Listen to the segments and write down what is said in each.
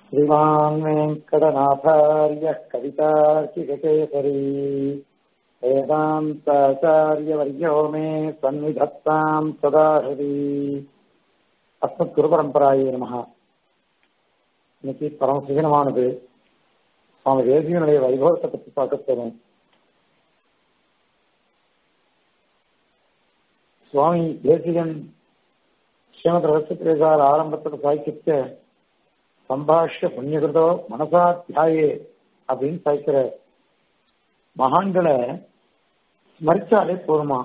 श्रीमान् वेङ्कटनाथार्यः कवितार्किककेसरी वेदान्ताचार्यवर्यो मे सन्निधत्ताम् सदा हृदि அஸ்மத்குருபரம்பராயே நமக இன்னைக்கு பரம சுகனமானது சுவாமி தேசியனுடைய வைபவத்தை பற்றி பார்க்க போறோம் சுவாமி தேசிகன் ஸ்ரீமத் ரகசியசார் ஆரம்பத்தில் சாய்க்கித்த சம்பாஷ்ய புண்ணியகிருதோ மனசாத்தியாயே அப்படின்னு சாய்க்கிற மகான்களை ஸ்மரிச்சாலே போருமா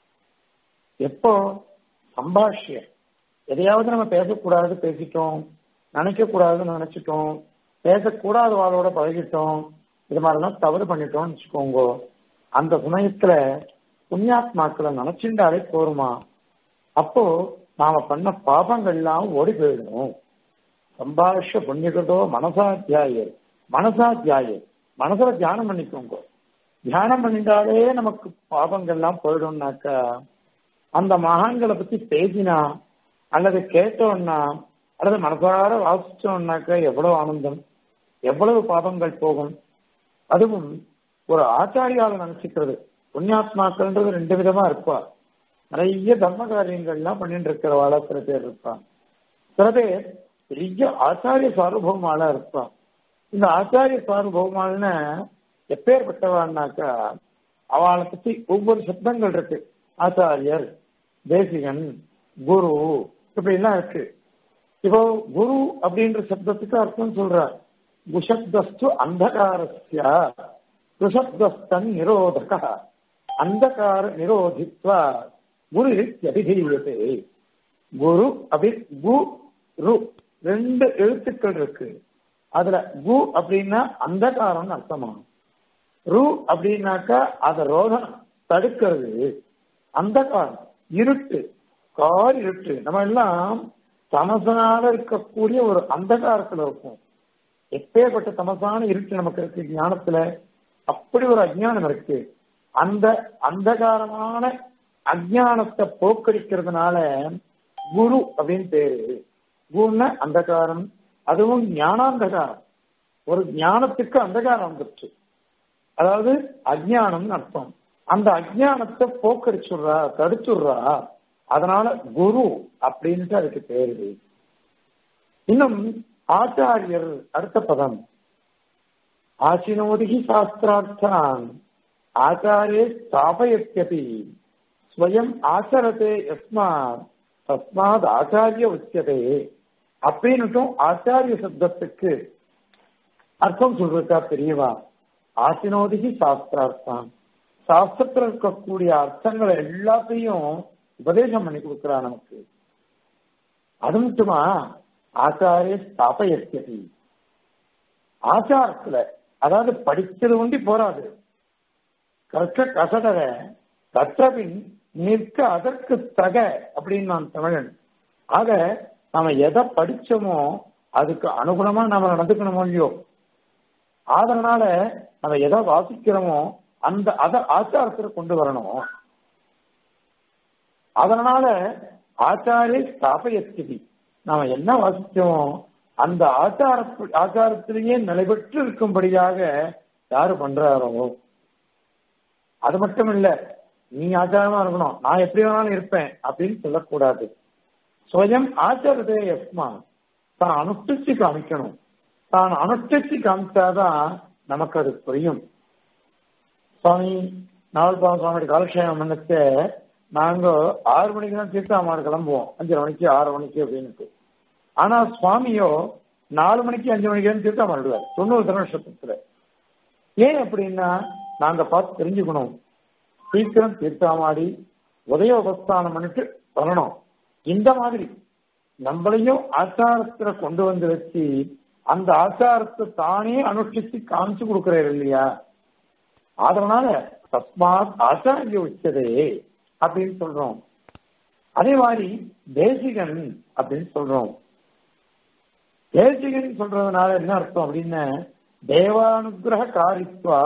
எப்போ சம்பாஷ்ய எதையாவது நம்ம பேசக்கூடாது பேசிட்டோம் நினைக்க கூடாதுன்னு நினைச்சிட்டோம் பேசக்கூடாத வாழோட பழகிட்டோம் இது மாதிரிலாம் தவறு பண்ணிட்டோம்னு வச்சுக்கோங்க அந்த சமயத்துல புண்ணியாத்மாக்களை நினைச்சுட்டாலே போருமா அப்போ நாம பண்ண பாபங்கள்லாம் ஓடி போயிடும் சம்பாஷ புண்ணியகதோ மனசாத்தியாய மனசாத்தியாய மனசுல தியானம் பண்ணிக்கோங்க தியானம் பண்ணிட்டாலே நமக்கு பாபங்கள்லாம் போயிடும்னாக்கா அந்த மகான்களை பத்தி பேசினா அல்லது கேட்டோம்னா அல்லது மனசார வாசிச்சோம்னாக்கா எவ்வளவு ஆனந்தம் எவ்வளவு பாபங்கள் போகும் அதுவும் ஒரு ஆச்சாரியால நினைச்சுக்கிறது புண்ணியாத்மாக்கள்ன்றது ரெண்டு விதமா இருப்பா நிறைய தர்ம காரியங்கள்லாம் பண்ணிட்டு இருக்கிறவாளா சில பேர் இருப்பான் சில பேர் பெரிய ஆச்சாரிய சார்பவமாலா இருப்பான் இந்த ஆச்சாரிய சார்பவமால்னு எப்பேற்பட்டவான்னாக்கா அவளை பத்தி ஒவ்வொரு சப்தங்கள் இருக்கு ஆச்சாரியர் தேசிகன் குரு இப்படிலாம் இருக்கு இப்போ குரு அப்படின்ற சப்தத்துக்கு அர்த்தம் சொல்றார் குஷப்தஸ்து அந்தகாரஸ்ய குஷப்தஸ்தன் நிரோதக அந்தகார நிரோதித்வா குரு அபிதீயத்தை குரு அப்படி கு ரு ரெண்டு எழுத்துக்கள் இருக்கு அதுல கு அப்படின்னா அந்தகாரம்னு அர்த்தமாகும் ரு அப்படின்னாக்கா அத ரோதம் தடுக்கிறது அந்தகாரம் இருட்டு கார் இருட்டு நம்ம எல்லாம் தமசனால இருக்கக்கூடிய ஒரு அந்தகாரத்துல இருக்கும் எப்பேற்பட்ட தமசான இருட்டு நமக்கு இருக்கு ஞானத்துல அப்படி ஒரு அஜ்ஞானம் இருக்கு அந்த அந்தகாரமான அஜ்ஞானத்தை போக்கடிக்கிறதுனால குரு அப்படின்னு பேரு குருன்னா அந்தகாரம் அதுவும் ஞானாந்தகாரம் ஒரு ஞானத்துக்கு அந்தகாரம் வந்துருச்சு அதாவது அஜ்ஞானம்னு அர்த்தம் அந்த அஜ்ஞானத்தை போக்கடிச்சுடுறா தடுத்துடுறா அதனால குரு அப்படின்ட்டு அதுக்கு பேரு இன்னும் ஆச்சாரியர் அடுத்த பதம் ஆசினோதிகி சாஸ்திரார்த்தான் ஆச்சாரே ஸ்தாபயத்யபி ஸ்வயம் ஆச்சரதே எஸ்மாத் தஸ்மாத் ஆச்சாரிய உச்சதே அப்படின்னுட்டும் ஆச்சாரிய சப்தத்துக்கு அர்த்தம் சொல்றதா தெரியவா ஆசினோதிகி சாஸ்திரார்த்தான் சாஸ்திரத்தில் இருக்கக்கூடிய அர்த்தங்களை எல்லாத்தையும் உபதேசம் பண்ணி கொடுக்கிறா நமக்கு அது மட்டுமா ஆச்சாரிய ஸ்தாபயத்தி ஆச்சாரத்துல அதாவது படிச்சது ஒண்டி போராது கற்க கசடர கற்றபின் நிற்க அதற்கு தக அப்படின்னு நான் தமிழன் ஆக நாம எதை படிச்சோமோ அதுக்கு அனுகுணமா நாம நடந்துக்கணுமோ இல்லையோ அதனால நம்ம எதை வாசிக்கிறோமோ அந்த அத ஆச்சாரத்துல கொண்டு வரணும் அதனால ஆச்சாரிய ஸ்தாபயஸ்திதி நாம என்ன வாசிச்சோமோ அந்த ஆச்சார ஆச்சாரத்திலேயே நிலைபெற்று இருக்கும்படியாக யாரு பண்றாரோ அது மட்டும் இல்ல நீ ஆச்சாரமா இருக்கணும் நான் எப்படி வேணாலும் இருப்பேன் அப்படின்னு சொல்லக்கூடாது சுயம் ஆச்சாரதே எஸ்மா தான் அனுஷ்டிச்சு காமிக்கணும் தான் அனுஷ்டிச்சு காமிச்சாதான் நமக்கு அது புரியும் சுவாமி நாவல்பாவம் சுவாமியோட காலக்ஷேமம் பண்ணத்தை நாங்க ஆறு மணிக்கு தான் தீர்த்தாமாடு கிளம்புவோம் அஞ்சரை மணிக்கு ஆறு மணிக்கு அப்படின்ட்டு ஆனா சுவாமியோ நாலு மணிக்கு அஞ்சு மணிக்கு தான் தீர்த்தாமாடுவார் தொண்ணூறு திருநட்சத்திரத்துல ஏன் அப்படின்னா நாங்க பார்த்து தெரிஞ்சுக்கணும் சீக்கிரம் தீர்த்தாமாடி உதய உபஸ்தானம் பண்ணிட்டு வரணும் இந்த மாதிரி நம்மளையும் ஆச்சாரத்துல கொண்டு வந்து வச்சு அந்த ஆச்சாரத்தை தானே அனுஷ்டிச்சு காமிச்சு கொடுக்கிறாரு இல்லையா அதனால தஸ்மாத் ஆச்சாரிய உச்சதே அப்படின்னு சொல்றோம் அதே மாதிரி தேசிகன் அப்படின்னு சொல்றோம் தேசிகன் சொல்றதுனால என்ன அர்த்தம் அப்படின்னு தேவானுகிரக காரித்வா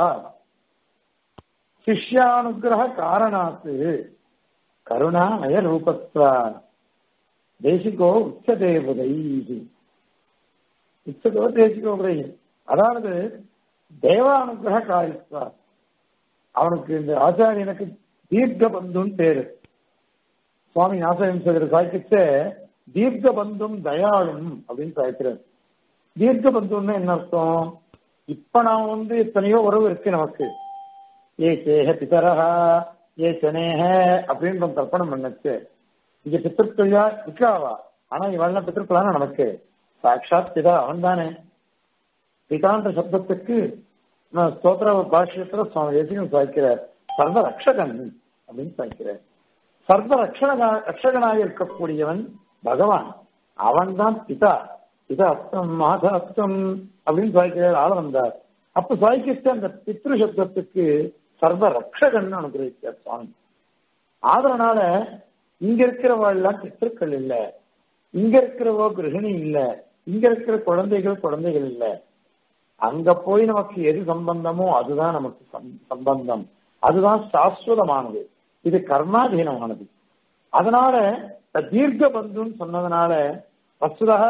சிஷ்யானுகிரக காரணாத்து கருணாமய ரூபத்வா தேசிகோ உச்சதேவதை இச்சதோ தேசிகோ உபதேசம் அதாவது தேவானுகிரக காரித்வா அவனுக்கு இந்த ஆச்சாரியனுக்கு தீர்க்க பந்துன்னு பேரு சுவாமி நாசகம் சாய்க்கிச்ச தீர்க்க பந்தும் தயாளும் அப்படின்னு சாய்க்கிறார் தீர்க்க பந்துன்னா என்ன அர்த்தம் இப்ப நான் வந்து எத்தனையோ உறவு இருக்கு நமக்கு ஏ சேக பிதரஹா ஏ சனேக அப்படின்னு நம்ம தர்ப்பணம் பண்ணச்சு இங்க பித்திருக்கள்யா இருக்காவா ஆனா இவள்லாம் பித்திருக்களான நமக்கு சாட்சாத் பிதா அவன் தானே பிதான்ற சப்தத்துக்கு நான் ஸ்தோத்திர பாஷ்யத்துல சுவாமி தேசிகன் சாய்க்கிறார் சர்வ ரக்ஷகன் அப்படின்னு சாய்க்கிறார் சர்வ ரக்ஷகனா ரக்ஷகனாக இருக்கக்கூடியவன் பகவான் அவன் தான் பிதா பிதா அஸ்தம் மாத அஸ்தம் அப்படின்னு சாய்க்கிறார் ஆள வந்தார் அப்ப சாய்க்கிட்ட அந்த பித்ரு சப்தத்துக்கு சர்வ ரக்ஷகன் அனுகிரகித்தார் சுவாமி ஆதரனால இங்க இருக்கிறவாள்லாம் பித்திருக்கள் இல்ல இங்க இருக்கிறவோ கிரகிணி இல்ல இங்க இருக்கிற குழந்தைகள் குழந்தைகள் இல்ல அங்க போய் நமக்கு எது சம்பந்தமோ அதுதான் நமக்கு சம்பந்தம் அதுதான் சாஸ்வதமானது இது கர்மாதீனமானது அதனால தீர்க்க பந்துன்னு சொன்னதுனால வசுதக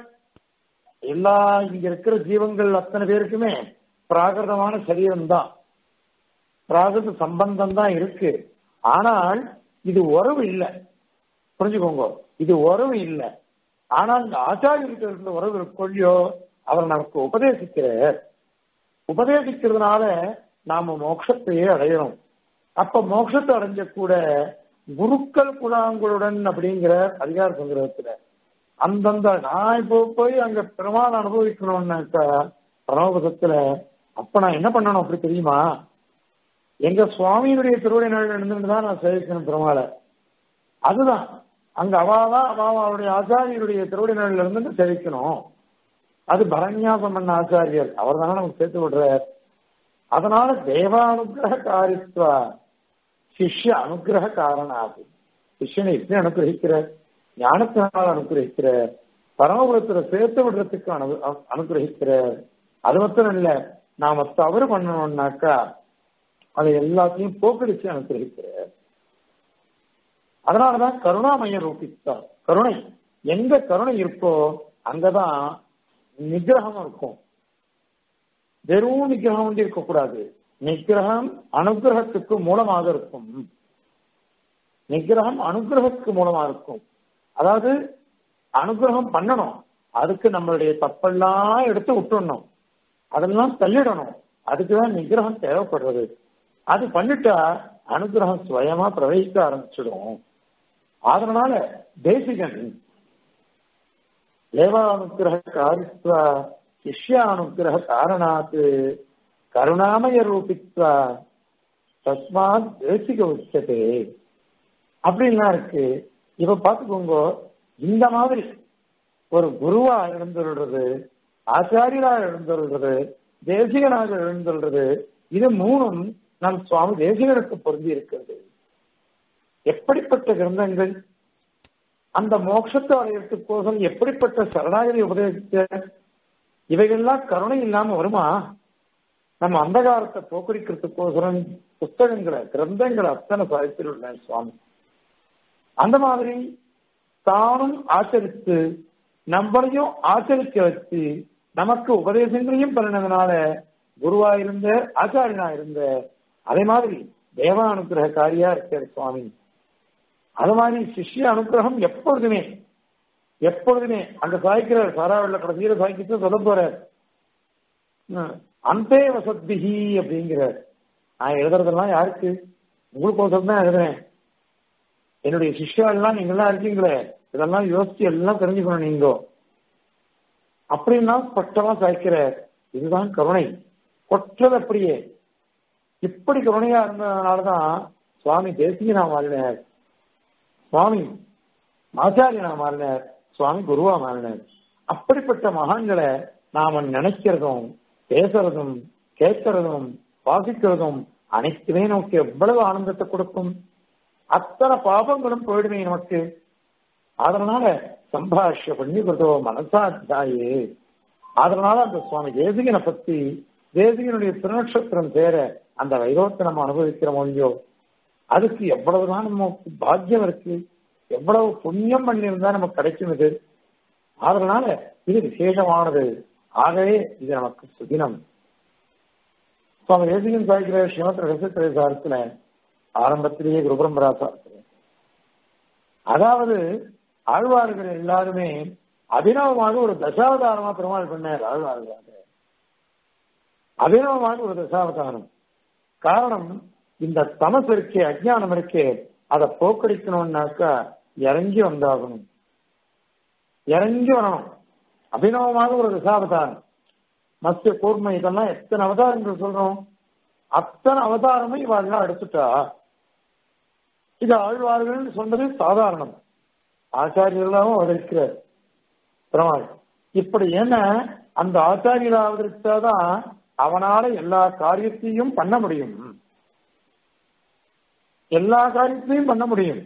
எல்லா இங்க இருக்கிற ஜீவங்கள் அத்தனை பேருக்குமே பிராகிருதமான சரீரம் தான் பிராகிருத சம்பந்தம் தான் இருக்கு ஆனால் இது உறவு இல்லை புரிஞ்சுக்கோங்க இது உறவு இல்லை ஆனால் இந்த ஆச்சாரியர்கிட்ட இருக்கிற உறவு கொள்ளியோ அவர் நமக்கு உபதேசிக்கிறார் உபதேசிக்கிறதுனால நாம மோட்சத்தையே அடையணும் அப்ப மோட்சத்தை அடைஞ்ச கூட குருக்கள் குழாங்களுடன் அப்படிங்கிற அதிகார சங்கிரகத்துல அந்தந்த நான் இப்போ போய் அங்க பெருமாள் அனுபவிக்கணும்னாக்கா பிரணவபதத்துல அப்ப நான் என்ன பண்ணணும் அப்படி தெரியுமா எங்க சுவாமியினுடைய திருவடி நாள் நடந்துட்டு தான் நான் சேவிக்கணும் பெருமாளை அதுதான் அங்க அவாதான் அவாவா அவருடைய ஆச்சாரியருடைய திருவடி நாளில் இருந்து சேவிக்கணும் அது பரநியாசம் பண்ண ஆச்சாரியர் அவர் தானே நமக்கு சேர்த்து விடுறார் அதனால தேவானுகிரக காரித்வா சிஷ்ய அனுகிரக காரணாது சிஷ்யனை எப்படி அனுகிரகிக்கிறார் ஞானத்தினால் அனுகிரகிக்கிறார் பரமபுரத்துல சேர்த்து விடுறதுக்கு அனு அனுகிரகிக்கிறார் அது மட்டும் இல்ல நாம தவறு பண்ணணும்னாக்கா அதை எல்லாத்தையும் போக்கடிச்சு அனுகிரகிக்கிறார் அதனாலதான் கருணாமய ரூபித்தார் கருணை எங்க கருணை இருக்கோ அங்கதான் நிகிரகம் இருக்கும் வெறும் நிகிரகம் வந்து இருக்கக்கூடாது நிகிரகம் அனுகிரகத்துக்கு மூலமாக இருக்கும் நிகிரகம் அனுகிரகத்துக்கு மூலமா இருக்கும் அதாவது அனுகிரகம் பண்ணணும் அதுக்கு நம்மளுடைய தப்பெல்லாம் எடுத்து விட்டுடணும் அதெல்லாம் தள்ளிடணும் அதுக்குதான் நிகிரகம் தேவைப்படுறது அது பண்ணிட்டா அனுகிரகம் சுயமா பிரவகிக்க ஆரம்பிச்சிடும் அதனால தேசிகன் தேவானுகிரக காரித்வா சிஷ்யானுகிரக காரணாத் கருணாமய ரூபித்வா தஸ்மாத் தேசிக உச்சதே அப்படின்லாம் இருக்கு இப்ப பாத்துக்கோங்க இந்த மாதிரி ஒரு குருவா எழுந்துள்றது ஆச்சாரியரா எழுந்துள்றது தேசிகனாக எழுந்துள்றது இது மூணும் நம் சுவாமி தேசிகனுக்கு பொருந்தி இருக்கிறது எப்படிப்பட்ட கிரந்தங்கள் அந்த மோட்சத்தை அடையறதுக்கோசம் எப்படிப்பட்ட சரணாகதி உபதேசித்த இவைகள்லாம் கருணை இல்லாம வருமா நம்ம அந்தகாரத்தை போக்குறிக்கிறதுக்கோசரம் புஸ்தகங்களை கிரந்தங்களை அத்தனை சாதித்துள்ள சுவாமி அந்த மாதிரி தானும் ஆச்சரித்து நம்மளையும் ஆச்சரிக்க வச்சு நமக்கு உபதேசங்களையும் பண்ணினதுனால குருவா இருந்த ஆச்சாரியனா இருந்த அதே மாதிரி தேவ அனுகிரகக்காரியா இருக்கார் சுவாமி அது மாதிரி சிஷ்ய அனுகிரகம் எப்பொழுதுமே எப்பொழுதுமே அங்க சாய்க்கிறார் சாராவில் கடைசியில சாய்க்கிட்டு சொல்ல போறார் அந்தே வசத்திகி அப்படிங்கிறார் நான் எழுதுறதெல்லாம் யாருக்கு உங்களுக்கு வசதி தான் எழுதுறேன் என்னுடைய சிஷ்யாலாம் நீங்கெல்லாம் இருக்கீங்களே இதெல்லாம் யோசிச்சு எல்லாம் தெரிஞ்சுக்கணும் நீங்க அப்படின்னா ஸ்பஷ்டமா சாய்க்கிறார் இதுதான் கருணை கொற்றது அப்படியே இப்படி கருணையா இருந்ததுனாலதான் சுவாமி தேசிகனா மாறினார் சுவாமி ஆச்சாரியனா மாறினார் சுவாமி குருவா மாறினார் அப்படிப்பட்ட மகான்களை நாம நினைக்கிறதும் பேசுறதும் கேட்கறதும் வாசிக்கிறதும் அனைத்துமே நமக்கு எவ்வளவு ஆனந்தத்தை கொடுக்கும் அத்தனை பாபங்களும் போயிடுமே நமக்கு அதனால சம்பாஷ்ய பண்ணிக்கிறதோ மனசாத்தியாயே அதனால அந்த சுவாமி தேசிகனை பத்தி தேசிகனுடைய திருநட்சத்திரம் சேர அந்த வைரோத்தை நம்ம அனுபவிக்கிறோம் இல்லையோ அதுக்கு எவ்வளவுதான் நமக்கு பாக்கியம் இருக்கு எவ்வளவு புண்ணியம் பண்ணியிருந்தா நமக்கு கிடைக்கும் இது அதனால இது விசேஷமானது ஆகவே இது நமக்கு சுதினம் சுவாமி தேசிகன் சாய்க்கிற ஸ்ரீமத் ரகசிய சாரத்துல ஆரம்பத்திலேயே குருபரம்பராசாரத்துல அதாவது ஆழ்வார்கள் எல்லாருமே அபிநவமாக ஒரு தசாவதாரமா பெருமாள் பண்ணார் ஆழ்வார்களாக அபிநவமாக ஒரு தசாவதாரம் காரணம் இந்த தமசு இருக்கே அஜ்ஞானம் இருக்கே அதை போக்கடிக்கணும்னாக்கா இறங்கி வந்தாகணும் இறங்கி வரணும் அபிநவமாக ஒரு தசாவதாரம் மத்திய கூர்மை இதெல்லாம் எத்தனை அவதாரங்கள் சொல்றோம் அத்தனை அவதாரமும் இவாள்லாம் எடுத்துட்டா இது ஆழ்வார்கள் சொன்னது சாதாரணம் ஆச்சாரியர்களாகவும் அவதரிக்கிறார் பெருமாள் இப்படி ஏன்னா அந்த ஆச்சாரியர் அவதரித்தாதான் அவனால எல்லா காரியத்தையும் பண்ண முடியும் எல்லா காரியத்தையும் பண்ண முடியும்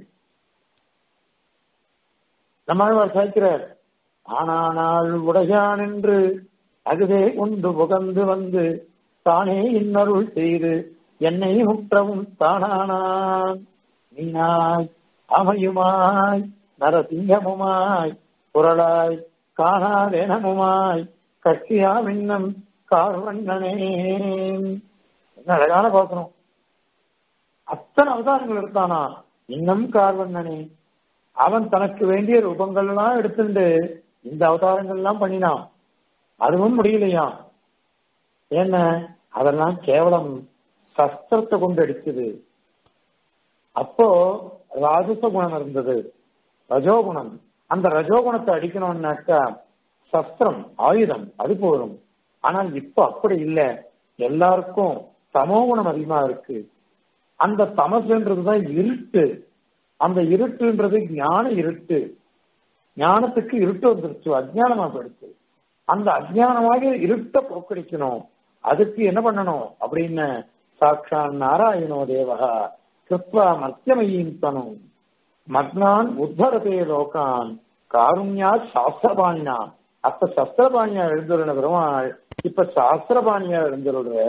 நம்மாழ்வார் சாய்க்கிறார் ஆனானால் உடையான் என்று அதுவே உண்டு புகந்து வந்து தானே இன்னருள் செய்து என்னை முற்றவும் தானானான் நீனாய் அமையுமாய் நரசிங்கமுமாய் குரலாய் காணாதேனமுமாய் கட்சியா மின்னம் கார்வண்ணனே என்ன அழகான பாசனம் அத்தனை அவதாரங்கள் எடுத்தானா இன்னும் கார்வண்ணனே அவன் தனக்கு வேண்டிய ரூபங்கள்லாம் எடுத்துட்டு இந்த அவதாரங்கள்லாம் பண்ணினான் அதுவும் முடியலையா என்ன அதெல்லாம் கேவலம் சஸ்திரத்தை கொண்டு அடிச்சது அப்போ ராஜச குணம் இருந்தது ரஜோகுணம் அந்த ரஜோகுணத்தை அடிக்கணும்னாக்கா சஸ்திரம் ஆயுதம் அது போதும் ஆனால் இப்ப அப்படி இல்லை எல்லாருக்கும் தமோகுணம் அதிகமா இருக்கு அந்த தமசுன்றதுதான் இருட்டு அந்த இருட்டுன்றது ஞான இருட்டு ஞானத்துக்கு இருட்டு வந்துருச்சு அஜ்ஞானமா போயிடுச்சு அந்த அஜ்ஞானமாக இருட்ட போக்கடிக்கணும் அதுக்கு என்ன பண்ணணும் அப்படின்னு சாட்சா நாராயணோ தேவகா கிருத்வா மத்தியமையின் தனும் மக்னான் உத்தரதே லோகான் காருண்யா சாஸ்திரபாணினா அப்ப சஸ்திரபாணியா எழுந்துள்ள பெருமாள் இப்ப சாஸ்திரபாணியா எழுந்துள்ள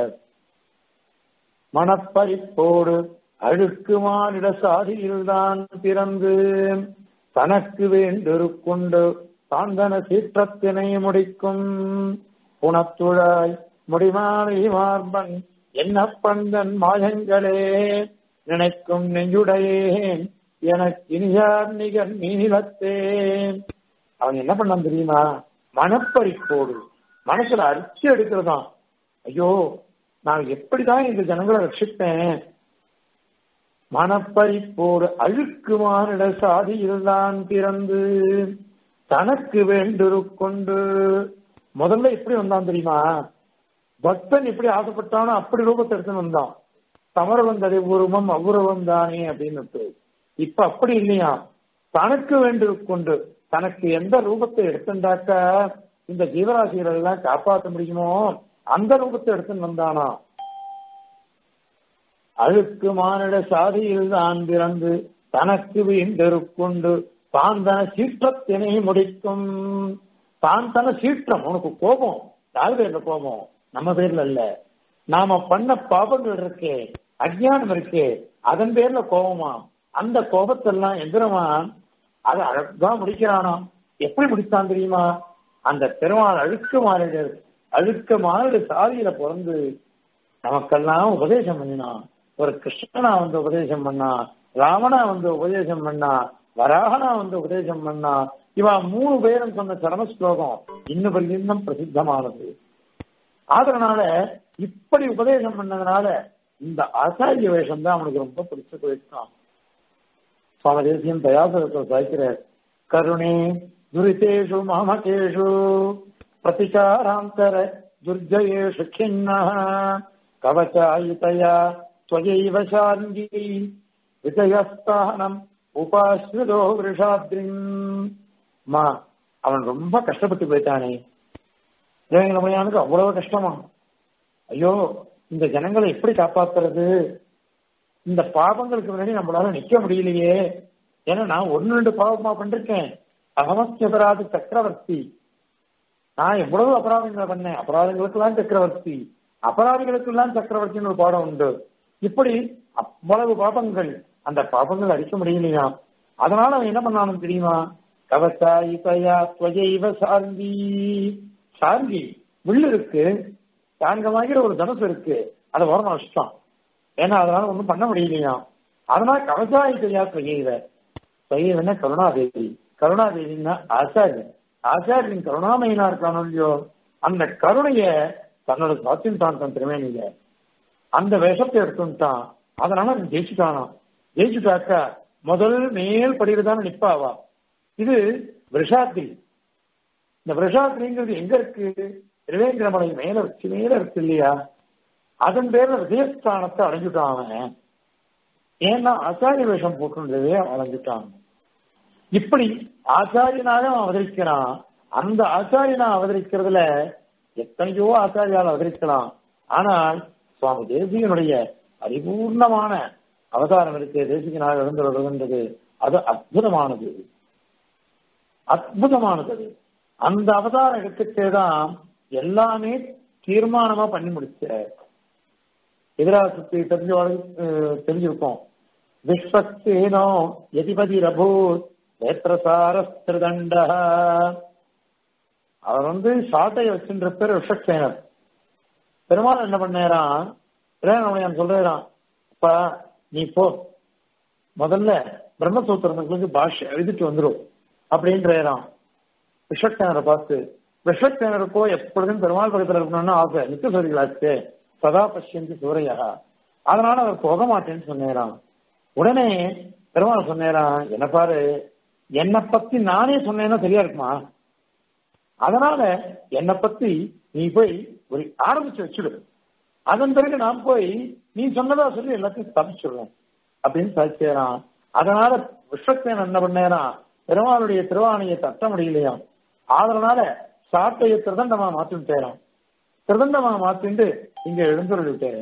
மணப்பறிப்போடு அழுக்கு மானிட சாதியில்தான் பிறந்து தனக்கு வேண்டிருக்கொண்டு தாந்தன சீற்றத்தினை முடிக்கும் புனத்துழாய் முடிமாலை மார்பன் என்ன பந்தன் மாயங்களே நினைக்கும் நெஞ்சுடையேன் எனக்கு இனியார் நிகர் நீளத்தேன் அவன் என்ன பண்ணான் தெரியுமா மனப்பறிப்போடு மனசுல அரிச்சு எடுக்கிறதாம் ஐயோ நான் எப்படிதான் இந்த ஜனங்களை ரட்சிப்பேன் மனப்பறிப்போடு அழுக்கு மானிட சாதியில்தான் பிறந்து தனக்கு வேண்டிருக்கொண்டு முதல்ல எப்படி வந்தான் தெரியுமா பக்தன் எப்படி ஆசைப்பட்டானோ அப்படி ரூபத்தை எடுத்துன்னு வந்தான் தமர வந்ததை உருவம் அவ்வுருவம் தானே அப்படின்னு இப்ப அப்படி இல்லையா தனக்கு வேண்டிருக்கொண்டு தனக்கு எந்த ரூபத்தை எடுத்துட்டாக்க இந்த ஜீவராசிகள் எல்லாம் காப்பாற்ற முடியுமோ அந்த ரூபத்தை எடுத்துன்னு வந்தானா அழுக்கு மானிட சாதியில் தான் பிறந்து தனக்கு வீண்டிருக்கொண்டு தான் தன சீற்றத்தினை முடிக்கும் தான் தன சீற்றம் உனக்கு கோபம் யார் பேர்ல கோபம் நம்ம பேர்ல இல்ல நாம பண்ண பாபங்கள் இருக்கே அஜ்ஞானம் இருக்கே அதன் பேர்ல கோபமா அந்த கோபத்தெல்லாம் எந்திரமான் அதை அழகா முடிக்கிறானாம் எப்படி முடித்தான் தெரியுமா அந்த பெருமாள் அழுக்க மாறிடர் அழுக்க மாறிட சாதியில பிறந்து நமக்கெல்லாம் உபதேசம் பண்ணினான் ஒரு கிருஷ்ணனா வந்து உபதேசம் பண்ணா ராவணா வந்து உபதேசம் பண்ணா வராகனா வந்து உபதேசம் பண்ணா இவா மூணு பேரும் சொன்ன சரம ஸ்லோகம் இன்னும் இன்னும் பிரசித்தமானது அதனால இப்படி உபதேசம் பண்ணதுனால இந்த ஆச்சாரிய வேஷம் தான் அவனுக்கு ரொம்ப பிடிச்ச போயிருக்கான் சுவாமி தேசியம் தயாசகத்தை சாய்க்கிறார் கருணே துரிதேஷு மாமகேஷு பிரதிகாராந்தர துர்ஜயேஷு கிண்ண கவச்சாயிதயா त्वयैव शार्ङ्गी விஜயஸ்தானம் உபாஸ்ருதோ விருஷாத்ரிம் மா அவன் ரொம்ப கஷ்டப்பட்டு போயிட்டானே இளைஞனுக்கு அவ்வளவு கஷ்டமா ஐயோ இந்த ஜனங்களை எப்படி காப்பாத்துறது இந்த பாவங்களுக்கு முன்னாடி நம்மளால நிக்க முடியலையே ஏன்னா நான் ஒன்னு ரெண்டு பாவமா பண்ணிருக்கேன் அகமஸ்யபராத சக்கரவர்த்தி நான் எவ்வளவு அபராதங்களை பண்ணேன் அபராதங்களுக்கெல்லாம் சக்கரவர்த்தி அபராதிகளுக்கெல்லாம் சக்கரவர்த்தின்னு ஒரு பாடம் உண்டு இப்படி அவ்வளவு பாபங்கள் அந்த பாபங்கள் அடிக்க முடியலையா அதனால அவன் என்ன பண்ணாலும் தெரியுமா கவசா இசையா துவஜைவ சார்ந்தி சார்ந்தி வில்லு இருக்கு தாங்க வாங்கிற ஒரு தனுசு இருக்கு அதை ஓரமா வச்சுட்டான் ஏன்னா அதனால ஒண்ணும் பண்ண முடியலையா அதனால கவசாயி செய்யா செய்யல செய்யலன்னா கருணாதேவி கருணாதேவின்னா ஆச்சாரியன் ஆச்சாரியன் கருணாமயனா இருக்கானோ இல்லையோ அந்த கருணைய தன்னோட சாத்தியம் தான் தன் திருமேனியில அந்த வேஷத்தை எடுத்துட்டான் அதனால அவன் ஜெயிச்சுட்டானான் ஜெயிச்சுட்டாக்கா முதல் மேல் படியில தானே நிப்பாவா இது விஷாத்ரி இந்த விஷாத்ரிங்கிறது எங்க இருக்கு திருவேங்கிரமலை மேல வச்சு மேல இருக்கு இல்லையா அதன் பேர்ல விஜயஸ்தானத்தை அடைஞ்சுட்டான் அவன் ஏன்னா ஆச்சாரிய வேஷம் போட்டுன்றதே அடைஞ்சுட்டான் இப்படி ஆச்சாரியனாக அவன் அவதரிக்கிறான் அந்த ஆச்சாரியனா அவதரிக்கிறதுல எத்தனையோ ஆச்சாரியால் அவதரிக்கலாம் ஆனால் சுவாமி தேசிகனுடைய பரிபூர்ணமான அவதாரம் இருக்கு தேசிகனாக எழுந்துள்ளதுன்றது அது அற்புதமானது அற்புதமானது அது. அந்த அவதாரம் எடுத்துட்டே தான் எல்லாமே தீர்மானமா பண்ணி முடிச்ச எதிராசத்தை தெரிஞ்சவர்களுக்கு தெரிஞ்சிருக்கோம் விஸ்வசேனோ எதிபதி ரபூத் வேத்திரசாரஸ்திருதண்ட அவர் வந்து சாட்டையை வச்சுன்ற பேர் விஷக்சேனர் பெருமாள் என்ன பண்ணேரான் பிரேரணன் சொல்றான் அப்பா நீ போ முதல்ல பிரம்மசூத்திரங்களுக்கு பாஷ்ய எழுதிட்டு வந்துடும் அப்படின்றான் விஷக்சேனரை பார்த்து விஷக்சேனருக்கோ எப்பொழுதும் பெருமாள் பக்கத்துல இருக்கணும்னு ஆசை நித்திய சொல்லிகளாச்சு சதா பஷ்யந்தி சூரையா அதனால அவர் போக மாட்டேன்னு சொன்னேரான் உடனே பெருமாள் சொன்னேரான் என்ன பாரு என்னை பத்தி நானே சொன்னேன்னா சரியா இருக்குமா அதனால என்னை பத்தி நீ போய் ஒரு ஆரம்பிச்சு வச்சுடு அதன் பிறகு நான் போய் நீ சொன்னதா சொல்லி எல்லாத்தையும் தப்பிச்சுடுறேன் அப்படின்னு சாட்சியறான் அதனால விஸ்வக்சேன் என்ன பண்ணேரான் பெருமாளுடைய திருவாணியை தட்ட முடியலையாம் அதனால சாட்டையை திருதண்டமா மாத்திட்டேரான் திருதண்டமா மாத்திண்டு இங்க எழுந்துருளிட்டேன்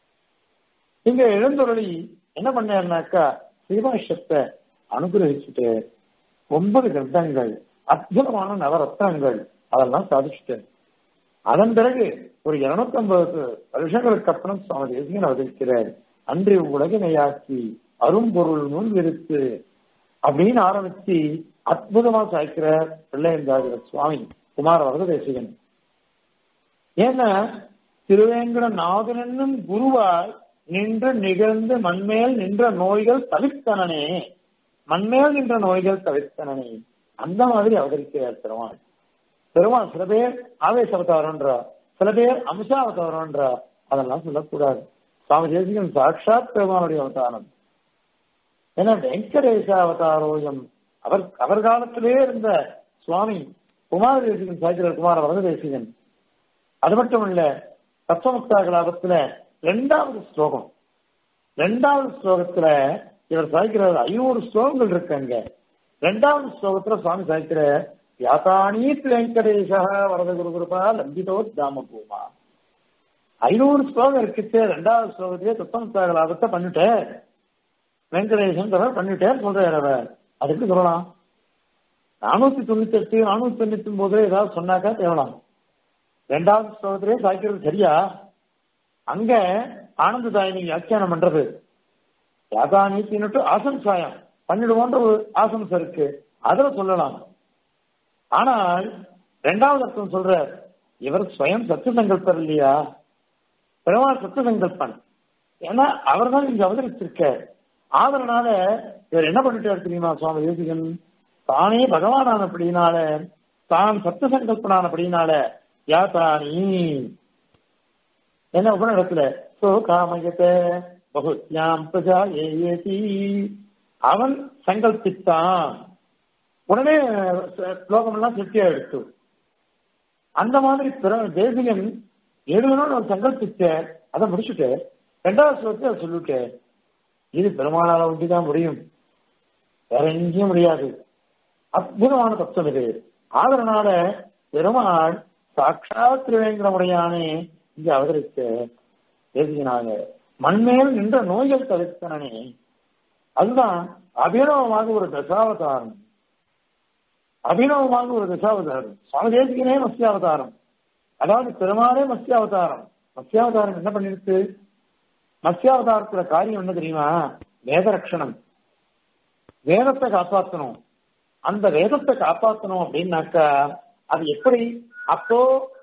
இங்க எழுந்துருளி என்ன பண்ணாருனாக்கா சீவாஷத்தை அனுகிரகிச்சுட்டு ஒன்பது கிரந்தங்கள் அற்புதமான நவரத்னங்கள் அதெல்லாம் சாதிச்சுட்டேன் அதன் பிறகு ஒரு இருநூத்தி ஐம்பது வருஷங்களுக்கு அப்புறம் சுவாமி தேசிகன் அவதரிக்கிறார் அன்று உலகினையாக்கி அரும்பொருள் நூல் விருத்து அப்படின்னு ஆரம்பிச்சு அற்புதமா சாய்க்கிறார் பிள்ளையந்தாகிற சுவாமி குமார வரத தேசிகன் ஏன்னா திருவேங்கட நாதனும் குருவாய் நின்று நிகழ்ந்து மண்மேல் நின்ற நோய்கள் தவிர்த்தனனே மண்மேல் நின்ற நோய்கள் தவிர்த்தனனே அந்த மாதிரி அவதரிக்கிறார் பெருமாள் பெருமாள் சில பேர் ஆவேச அவதாரம்ன்றா சில பேர் அம்சாவதாரம்ன்றா அதெல்லாம் சொல்லக்கூடாது சுவாமி தேசிகன் சாட்சாத் பெருமாளுடைய அவதாரம் ஏன்னா வெங்கடேச அவதாரோயம் அவர் அவர் காலத்திலே இருந்த சுவாமி குமார தேசிகன் சாய்க்கிறார் குமார வரத தேசிகன் அது மட்டும் இல்ல தத்துவமுக்தா கலாபத்துல ரெண்டாவது ஸ்லோகம் ரெண்டாவது ஸ்லோகத்துல இவர் சாய்க்கிறார் ஐநூறு ஸ்லோகங்கள் இருக்கு அங்க ரெண்டாவது ஸ்லோகத்துல சுவாமி சாய்க்கிற யாத்தானீத் வெங்கடேசா வரத குரு குருபா லம்பிதோ தாம பூமா ஐநூறு ஸ்லோகம் இருக்குச்சு ரெண்டாவது ஸ்லோகத்திலே தத்துவமுக்தா கலாபத்தை பண்ணிட்டேன் வெங்கடேசன் பண்ணிட்டேன் சொல்றாரு அவர் அதுக்கு சொல்லலாம் நானூத்தி தொண்ணூத்தி எட்டு நானூத்தி தொண்ணூத்தி ஒன்பதுல ஏதாவது சொன்னாக்கா தேவலாம் ரெண்டாவது ஸ்லோகத்திலே சாய்க்கிறது சரியா அங்க ஆனந்ததாயினி வியாக்கியானம் பண்றது யாதானீத்தின்னுட்டு ஆசம்சாயம் பண்ணிடுவோன்ற ஒரு ஆசம்சம் இருக்கு அதுல சொல்லலாம் ஆனால் ரெண்டாவது அர்த்தம் சொல்ற இவர் ஸ்வயம் சத்து சங்கல்பர் இல்லையா பெருமாள் சத்து சங்கல்பன் ஏன்னா அவர் தான் இங்க அவதரிச்சிருக்க ஆதரனால இவர் என்ன பண்ணிட்டார் தெரியுமா சுவாமி யோசிகன் தானே பகவானான அப்படினால தான் சத்து சங்கல்பனான அப்படினால யாத்தானி என்ன உபநிடத்துல சோ காமயத்த பகுத்யாம் பிரஜா ஏதி அவன் சங்கல்பித்தான் உடனே ஸ்லோகம் எல்லாம் திருப்தியா எடுத்து அந்த மாதிரி தேசிகன் எழுதணும்னு ஒரு சங்கல்பிச்ச அதை முடிச்சுட்டு ரெண்டாவது ஸ்லோகத்தை அதை சொல்லிட்டு இது பெருமாளால ஒண்டிதான் முடியும் வேற எங்கேயும் முடியாது அற்புதமான தத்துவம் இது ஆதரனால பெருமாள் சாட்சாத் திருவேங்கடமுடையானே இங்க அவதரிக்க பேசுகிறாங்க மண்மேல் நின்ற நோய்கள் தவிர்த்தனே அதுதான் அபிநவமாக ஒரு தசாவதாரம் அபிநவமாக ஒரு தசாவதாரம் சுவாமி தேசிகனே மத்தியாவதாரம் அதாவது பெருமாளே மத்தியாவதாரம் மத்தியாவதாரம் என்ன பண்ணிருக்கு மத்தியாவதாரத்துல காரியம் என்ன தெரியுமா வேத ரட்சணம் வேதத்தை காப்பாற்றணும் அந்த வேதத்தை காப்பாற்றணும் அப்படின்னாக்கா அது எப்படி அப்போ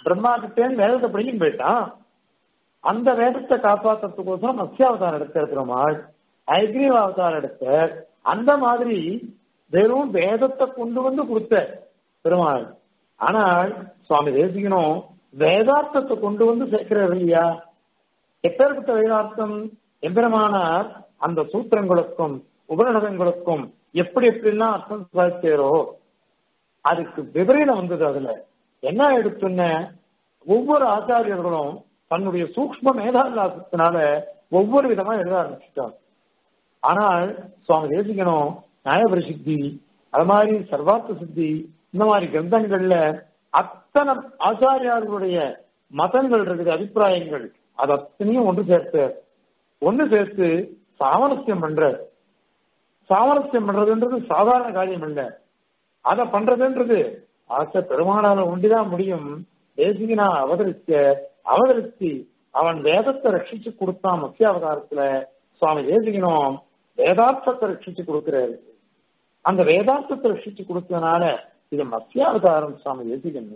பிரம்மா கிட்டேன்னு வேதத்தை படிக்கும் போயிட்டான் அந்த வேதத்தை காப்பாற்றுறதுக்கோசரம் மத்ஸ்யாவதாரம் எடுத்தார் பெருமாள் ஐக்ரீவ அவதாரம் எடுத்தார் அந்த மாதிரி வெறும் வேதத்தை கொண்டு வந்து கொடுத்த பெருமாள் ஆனால் சுவாமி தேசிகனும் வேதார்த்தத்தை கொண்டு வந்து சேர்க்கிறார் இல்லையா எப்பேற்பட்ட வேதார்த்தம் எம்பெருமானார் அந்த சூத்திரங்களுக்கும் உபநிடதங்களுக்கும் எப்படி எப்படிலாம் அர்த்தம் சாதிச்சாரோ அதுக்கு விபரீதம் வந்தது அதுல என்ன எடுத்துன்ன ஒவ்வொரு ஆச்சாரியர்களும் தன்னுடைய சூக்ம மேதாவிலாசத்தினால ஒவ்வொரு விதமா எழுத ஆரம்பிச்சுட்டார் ஆனால் சுவாமி தேசிகனும் நியாயபரிசித்தி அது மாதிரி சர்வார்த்த சித்தி இந்த மாதிரி கிரந்தங்கள்ல அத்தனை ஆச்சாரியார்களுடைய மதங்கள் இருக்குது அபிப்பிராயங்கள் அது அத்தனையும் ஒன்று சேர்த்து ஒன்று சேர்த்து சாமரஸ்யம் பண்ற சாமரஸ்யம் பண்றதுன்றது சாதாரண காரியம் இல்ல அத பண்றதுன்றது ஆசை பெருமானால ஒண்டிதான் முடியும் தேசிகனா அவதரிக்க அவதரித்து அவன் வேதத்தை ரட்சிச்சு கொடுத்தான் மத்திய அவதாரத்துல சுவாமி தேசிகனும் வேதார்த்தத்தை ரட்சிச்சு கொடுக்கிறாரு அந்த வேதார்த்தத்தை ரட்சிச்சு கொடுத்ததுனால இது மத்திய அவதாரம் சுவாமி தேசிகன்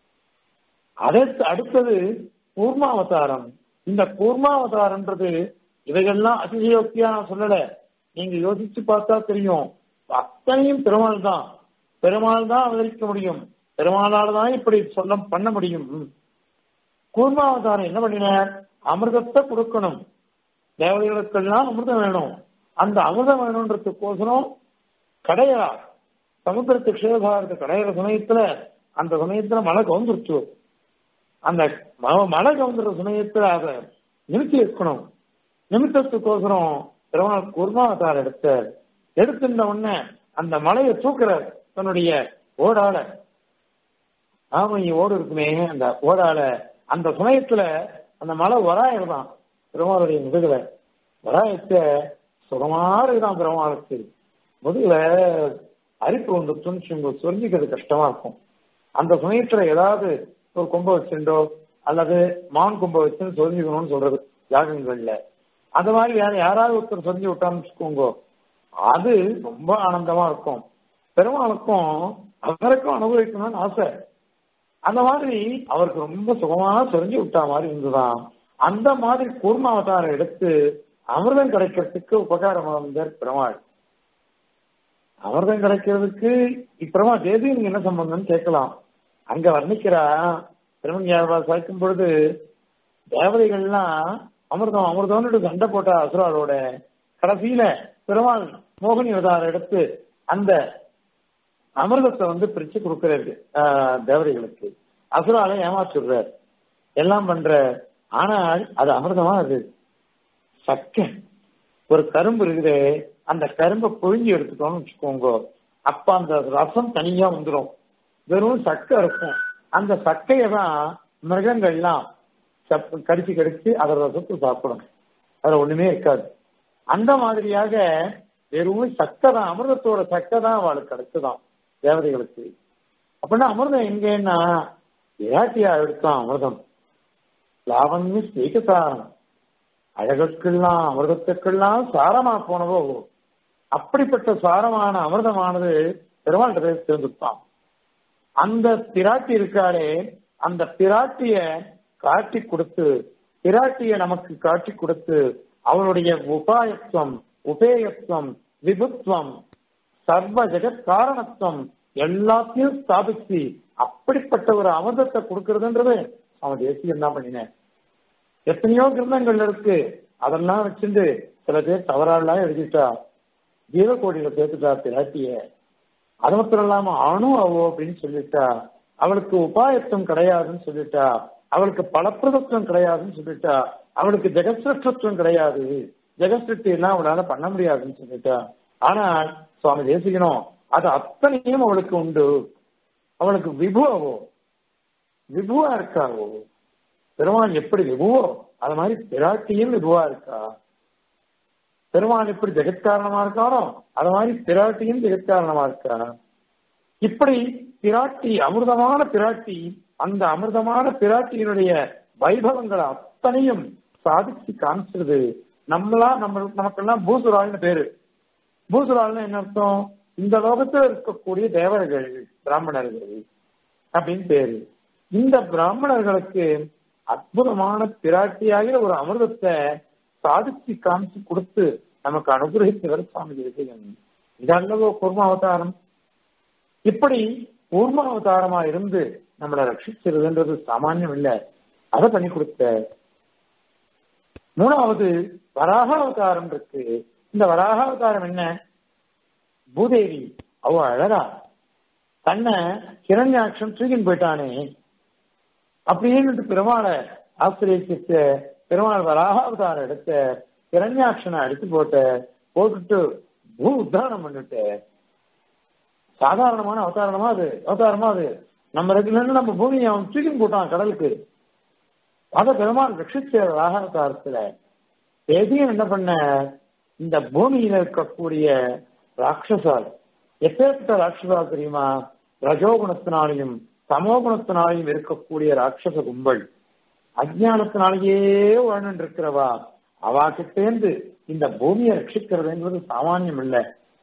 அதற்கு அடுத்தது கூர்மாவதாரம் இந்த கூர்மாவதாரம்ன்றது இவைகள்லாம் அதிசயோக்தியா நான் சொல்லல நீங்க யோசிச்சு பார்த்தா தெரியும் அத்தனையும் பெருமாள் தான் பெருமாள் தான் அவதரிக்க முடியும் பெருமாளால் தான் இப்படி சொல்ல பண்ண முடியும் கூர்மாவதாரம் என்ன பண்ணினார் அமிர்தத்தை கொடுக்கணும் தேவதைகளுக்கெல்லாம் அமிர்தம் வேணும் அந்த அமிர்தம் வேணுன்றதுக்கோசரம் கடையா சமுத்திரத்து க்ஷேபாரத்து கடையிற சமயத்துல அந்த சமயத்துல மழை கவுந்துருச்சு அந்த மழை கவுந்துற சமயத்துல அதை நிறுத்தி வைக்கணும் நிமித்தத்துக்கோசரம் பெருமாள் குர்மாவதார் எடுத்தார் எடுத்திருந்த உடனே அந்த மலையை தூக்குறார் தன்னுடைய ஓடால ஆமை ஓடு இருக்குமே அந்த ஓடால அந்த சமயத்துல அந்த மலை வராயதான் பெருமாளுடைய முதுகுல வராயத்தை சுகமாறுதான் பெருமாளுக்கு முதுகுல அரிப்பு வந்துச்சுன்னு சொரிஞ்சிக்கிறது கஷ்டமா இருக்கும் அந்த சமயத்துல ஏதாவது ஒரு கொம்ப வச்சுட்டோ அல்லது மான் கொம்ப வச்சுன்னு சொரிஞ்சுக்கணும்னு சொல்றது யாகங்கள்ல அந்த மாதிரி வேற யாராவது ஒருத்தர் சொரிஞ்சு விட்டான்னு வச்சுக்கோங்க அது ரொம்ப ஆனந்தமா இருக்கும் பெருமாளுக்கும் அவருக்கும் அனுபவிக்கணும்னு ஆசை அந்த மாதிரி அவருக்கு ரொம்ப சுகமா சொரிஞ்சு விட்டா மாதிரி இருந்துதான் அந்த மாதிரி கூர்மாவதாரம் எடுத்து அமிர்தம் கிடைக்கிறதுக்கு உபகாரமா வந்தார் பெருமாள் அமிர்தம் கிடைக்கிறதுக்கு இப்பிரமா தேதி நீங்க என்ன சம்பந்தம்னு கேட்கலாம் அங்க வர்ணிக்கிறா திருமணியாழ்வா சாய்க்கும் பொழுது தேவதைகள்லாம் அமிர்தம் அமிர்தம்னு சண்டை போட்ட அசுராளோட கடைசியில பெருமாள் மோகினி அவதாரம் எடுத்து அந்த அமிர்தத்தை வந்து பிரிச்சு கொடுக்கிறாரு தேவதைகளுக்கு அசுரால ஏமாச்சுடுறார் எல்லாம் பண்ற ஆனால் அது அமிர்தமா அது சக்க ஒரு கரும்பு இருக்குது அந்த கரும்பை பொழிஞ்சு எடுத்துட்டோம்னு வச்சுக்கோங்க அப்ப அந்த ரசம் தனியா வந்துடும் வெறும் சக்கை இருக்கும் அந்த சக்கையை தான் மிருகங்கள்லாம் கடிச்சு கடிச்சு அதோட ரசத்தை சாப்பிடும் அதுல ஒண்ணுமே இருக்காது அந்த மாதிரியாக வெறும் சக்கை தான் அமிர்தத்தோட சக்கை தான் அவளுக்கு கிடைச்சுதான் தேவதைகளுக்கு அப்படின்னா அமிர்தம் எங்கன்னா விராட்டியா எடுத்தான் அமிர்தம் லாவண்ய ஸ்ரீகசாரம் அழகுக்கெல்லாம் அமிர்தத்துக்கெல்லாம் சாரமா போனவோ அப்படிப்பட்ட சாரமான அமிர்தமானது பெருமாள் தேர்ந்துட்டான் அந்த பிராட்டி இருக்காளே அந்த பிராட்டிய காட்டி கொடுத்து பிராட்டிய நமக்கு காட்டி கொடுத்து அவளுடைய உபாயத்துவம் உபேயத்துவம் விபுத்துவம் சர்வ ஜெகத் காரணத்துவம் எல்லாத்தையும் ஸ்தாபிச்சு அப்படிப்பட்ட ஒரு அமிர்தத்தை கொடுக்கறதுன்றது அவன் தேசியம் தான் பண்ணினேன் எத்தனையோ கிரந்தங்கள் இருக்கு அதெல்லாம் வச்சுட்டு சில பேர் தவறாலாம் எழுதிட்டா ஜீவகோடியில சேர்த்துட்டா பிராட்டிய அது மாத்திரம் இல்லாம அணு அவோ அப்படின்னு சொல்லிட்டா அவளுக்கு உபாயத்துவம் கிடையாதுன்னு சொல்லிட்டா அவளுக்கு பலப்பிரதத்துவம் கிடையாதுன்னு சொல்லிட்டா அவளுக்கு ஜெகசிருஷ்டத்துவம் கிடையாது ஜெகசிருஷ்டி எல்லாம் அவளால பண்ண முடியாதுன்னு சொல்லிட்டா ஆனால் சுவாமி தேசிகனும் அது அத்தனையும் அவளுக்கு உண்டு அவளுக்கு விபுவோ விபுவா இருக்காவோ பெருமான் எப்படி விபுவோ அது மாதிரி பிராட்டியும் விபுவா இருக்கா பெருமான் எப்படி ஜெகத்காரணமா இருக்காரோ அது மாதிரி பிராட்டியும் ஜெகத்காரணமா இருக்கா இப்படி பிராட்டி அமிர்தமான பிராட்டி அந்த அமிர்தமான பிராட்டியினுடைய வைபவங்கள் அத்தனையும் சாதிச்சு காமிச்சிருது நம்மளா நம்ம நமக்கெல்லாம் பூசுராள்னு பேரு பூசுராள்னு என்ன அர்த்தம் இந்த லோகத்தில் இருக்கக்கூடிய தேவர்கள் பிராமணர்கள் அப்படின்னு பேரு இந்த பிராமணர்களுக்கு அற்புதமான பிராட்டியாகிற ஒரு அமிர்தத்தை சாதிச்சு காமிச்சு கொடுத்து நமக்கு அனுகிரகித்தவர் சுவாமி தேசிகன் இதல்லவோ கூர்ம அவதாரம் இப்படி கூர்ம அவதாரமா இருந்து நம்மளை ரட்சிச்சிருதுன்றது சாமானியம் இல்ல அதை பண்ணி கொடுத்த மூணாவது வராக அவதாரம் இருக்கு இந்த வராக அவதாரம் என்ன பூதேவி அவ அழகா தன்னை கிரண்யாட்சம் தூக்கின்னு போயிட்டானே அப்படின்னு பெருமாளை ஆசிரியத்த பெருமாள் வராக அவதாரம் எடுத்த கிரண்யாட்சனை அடித்து போட்ட போட்டுட்டு பூ உத்தாரணம் பண்ணிட்டு சாதாரணமான அவதாரணமா அது அவதாரமா அது நம்ம ரெகுலர் நம்ம பூமியை அவன் தூக்கின்னு போட்டான் கடலுக்கு அத பெருமாள் ரட்சிச்ச வராக அவதாரத்துல எதையும் என்ன பண்ண இந்த பூமியில இருக்கக்கூடிய ராட்சசால் எப்பேற்பட்ட ராட்சசா தெரியுமா ரஜோகுணத்தினாலையும் சமோகுணத்தினாலையும் இருக்கக்கூடிய ராட்சச கும்பல் அஜானத்தினாலேயே வாழ்ந்து இருக்கிறவா அவா கிட்டேந்து இந்த பூமியை ரட்சிக்கிறதுன்றது சாமானியம் இல்ல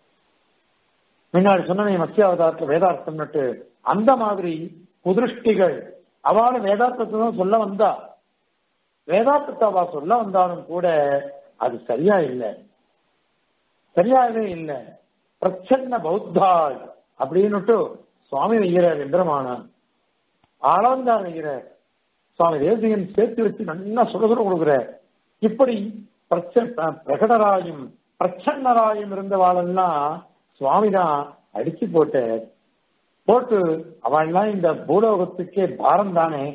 முன்னாடி சொன்ன மத்தியாவதாரத்துல வேதார்த்தம் நட்டு அந்த மாதிரி குதிருஷ்டிகள் அவள வேதார்த்தத்தை தான் சொல்ல வந்தா வேதார்த்தத்தை அவ சொல்ல வந்தாலும் கூட அது சரியா இல்லை சரியாகவே இல்லை பிரச்சன்ன பௌத்தாள் அப்படின்னுட்டு சுவாமி வைகிறார் எந்திரமானான் ஆளவந்தார் வைகிறார் சுவாமி தேசிகன் சேர்த்து வச்சு நல்லா சுட சுட கொடுக்குறார் இப்படி பிரகடராயும் பிரச்சன்னராயும் இருந்தவாளெல்லாம் சுவாமிதான் அடிச்சு போட்டு போட்டு அவள்லாம் இந்த பூலோகத்துக்கே பாரம் தானே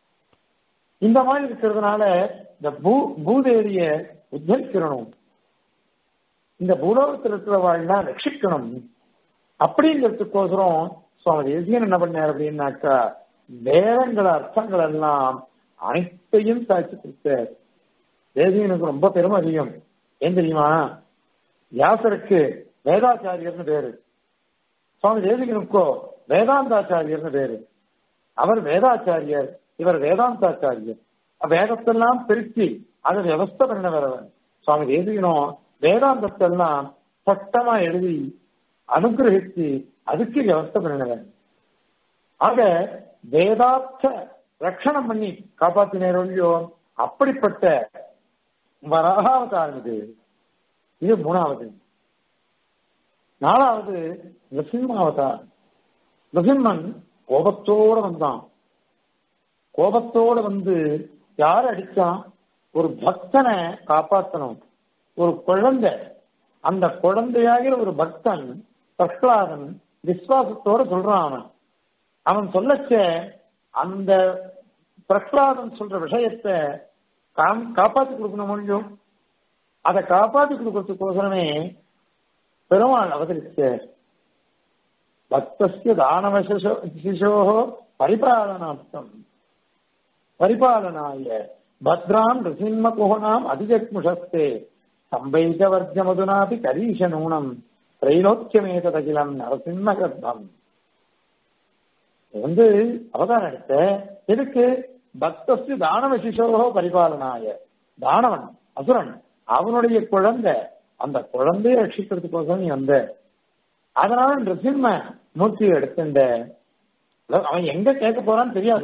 இந்த மாதிரி இருக்கிறதுனால இந்த பூ பூதேவிய உத்தரிக்கணும் இந்த பூலோகத்தில் இருக்கிறவாள்லாம் ரட்சிக்கணும் அப்படிங்கிறதுக்கோசரம் சுவாமி தேசியன் என்ன பண்ணார் அப்படின்னாக்கா வேதங்கள அர்த்தங்கள் எல்லாம் அனைத்தையும் சாட்சி கொடுத்தார் தேசியனுக்கு ரொம்ப பெருமை அதிகம் ஏன் தெரியுமா வியாசருக்கு வேதாச்சாரியர்னு பேரு சுவாமி தேசிகனுக்கோ வேதாந்தாச்சாரியர்னு பேரு அவர் வேதாச்சாரியர் இவர் வேதாந்தாச்சாரியர் வேதத்தெல்லாம் பிரிச்சு அதை வியவஸ்தை பண்ண வரவன் சுவாமி தேசிகனும் வேதாந்தத்தெல்லாம் சட்டமா எழுதி அனுகிரகித்து அதுக்கு வியவஸ்தை பண்ணினவன் ஆக வேதார்த்த ரட்சணம் பண்ணி காப்பாத்தினேரோ இல்லையோ அப்படிப்பட்ட வராகாவதாரம் இது இது மூணாவது நாலாவது நரசிம்மாவதாரம் நரசிம்மன் கோபத்தோட வந்தான் கோபத்தோட வந்து யார் அடிச்சான் ஒரு பக்தனை காப்பாற்றணும் ஒரு குழந்தை அந்த குழந்தையாகிற ஒரு பக்தன் பிரகலாதன் விசுவாசத்தோட சொல்றான் அவன் அவன் சொல்லச்ச அந்த பிரகலாதன் சொல்ற விஷயத்த காப்பாத்தி கொடுக்கணும் முடியும் அதை காப்பாத்தி கொடுக்கறதுக்கோசரமே பெருமாள் அவதரிச்ச பக்தஸ்ய தானவ சிசோ பரிபாலனார்த்தம் பரிபாலனாய பத்ராம் ரிசிம்ம குஹனாம் அதிஜக்முஷஸ்தே சம்பைஜவர்ஜ மதுனாபி கரீஷ நூனம் திரைலோக்கியமேதகிலம் நரசிம்ம கர்ப்பம் வந்து அவதாரம் எடுத்த எதுக்கு பக்தஸ்து தானவ சிசோகோ பரிபாலனாய தானவன் அசுரன் அவனுடைய குழந்தை அந்த குழந்தைய ரட்சிக்கிறதுக்கோசரம் நீ வந்த அதனால நிருசிம்ம மூர்த்தியை எடுத்துட்ட அவன் எங்க கேட்க போறான்னு தெரியாது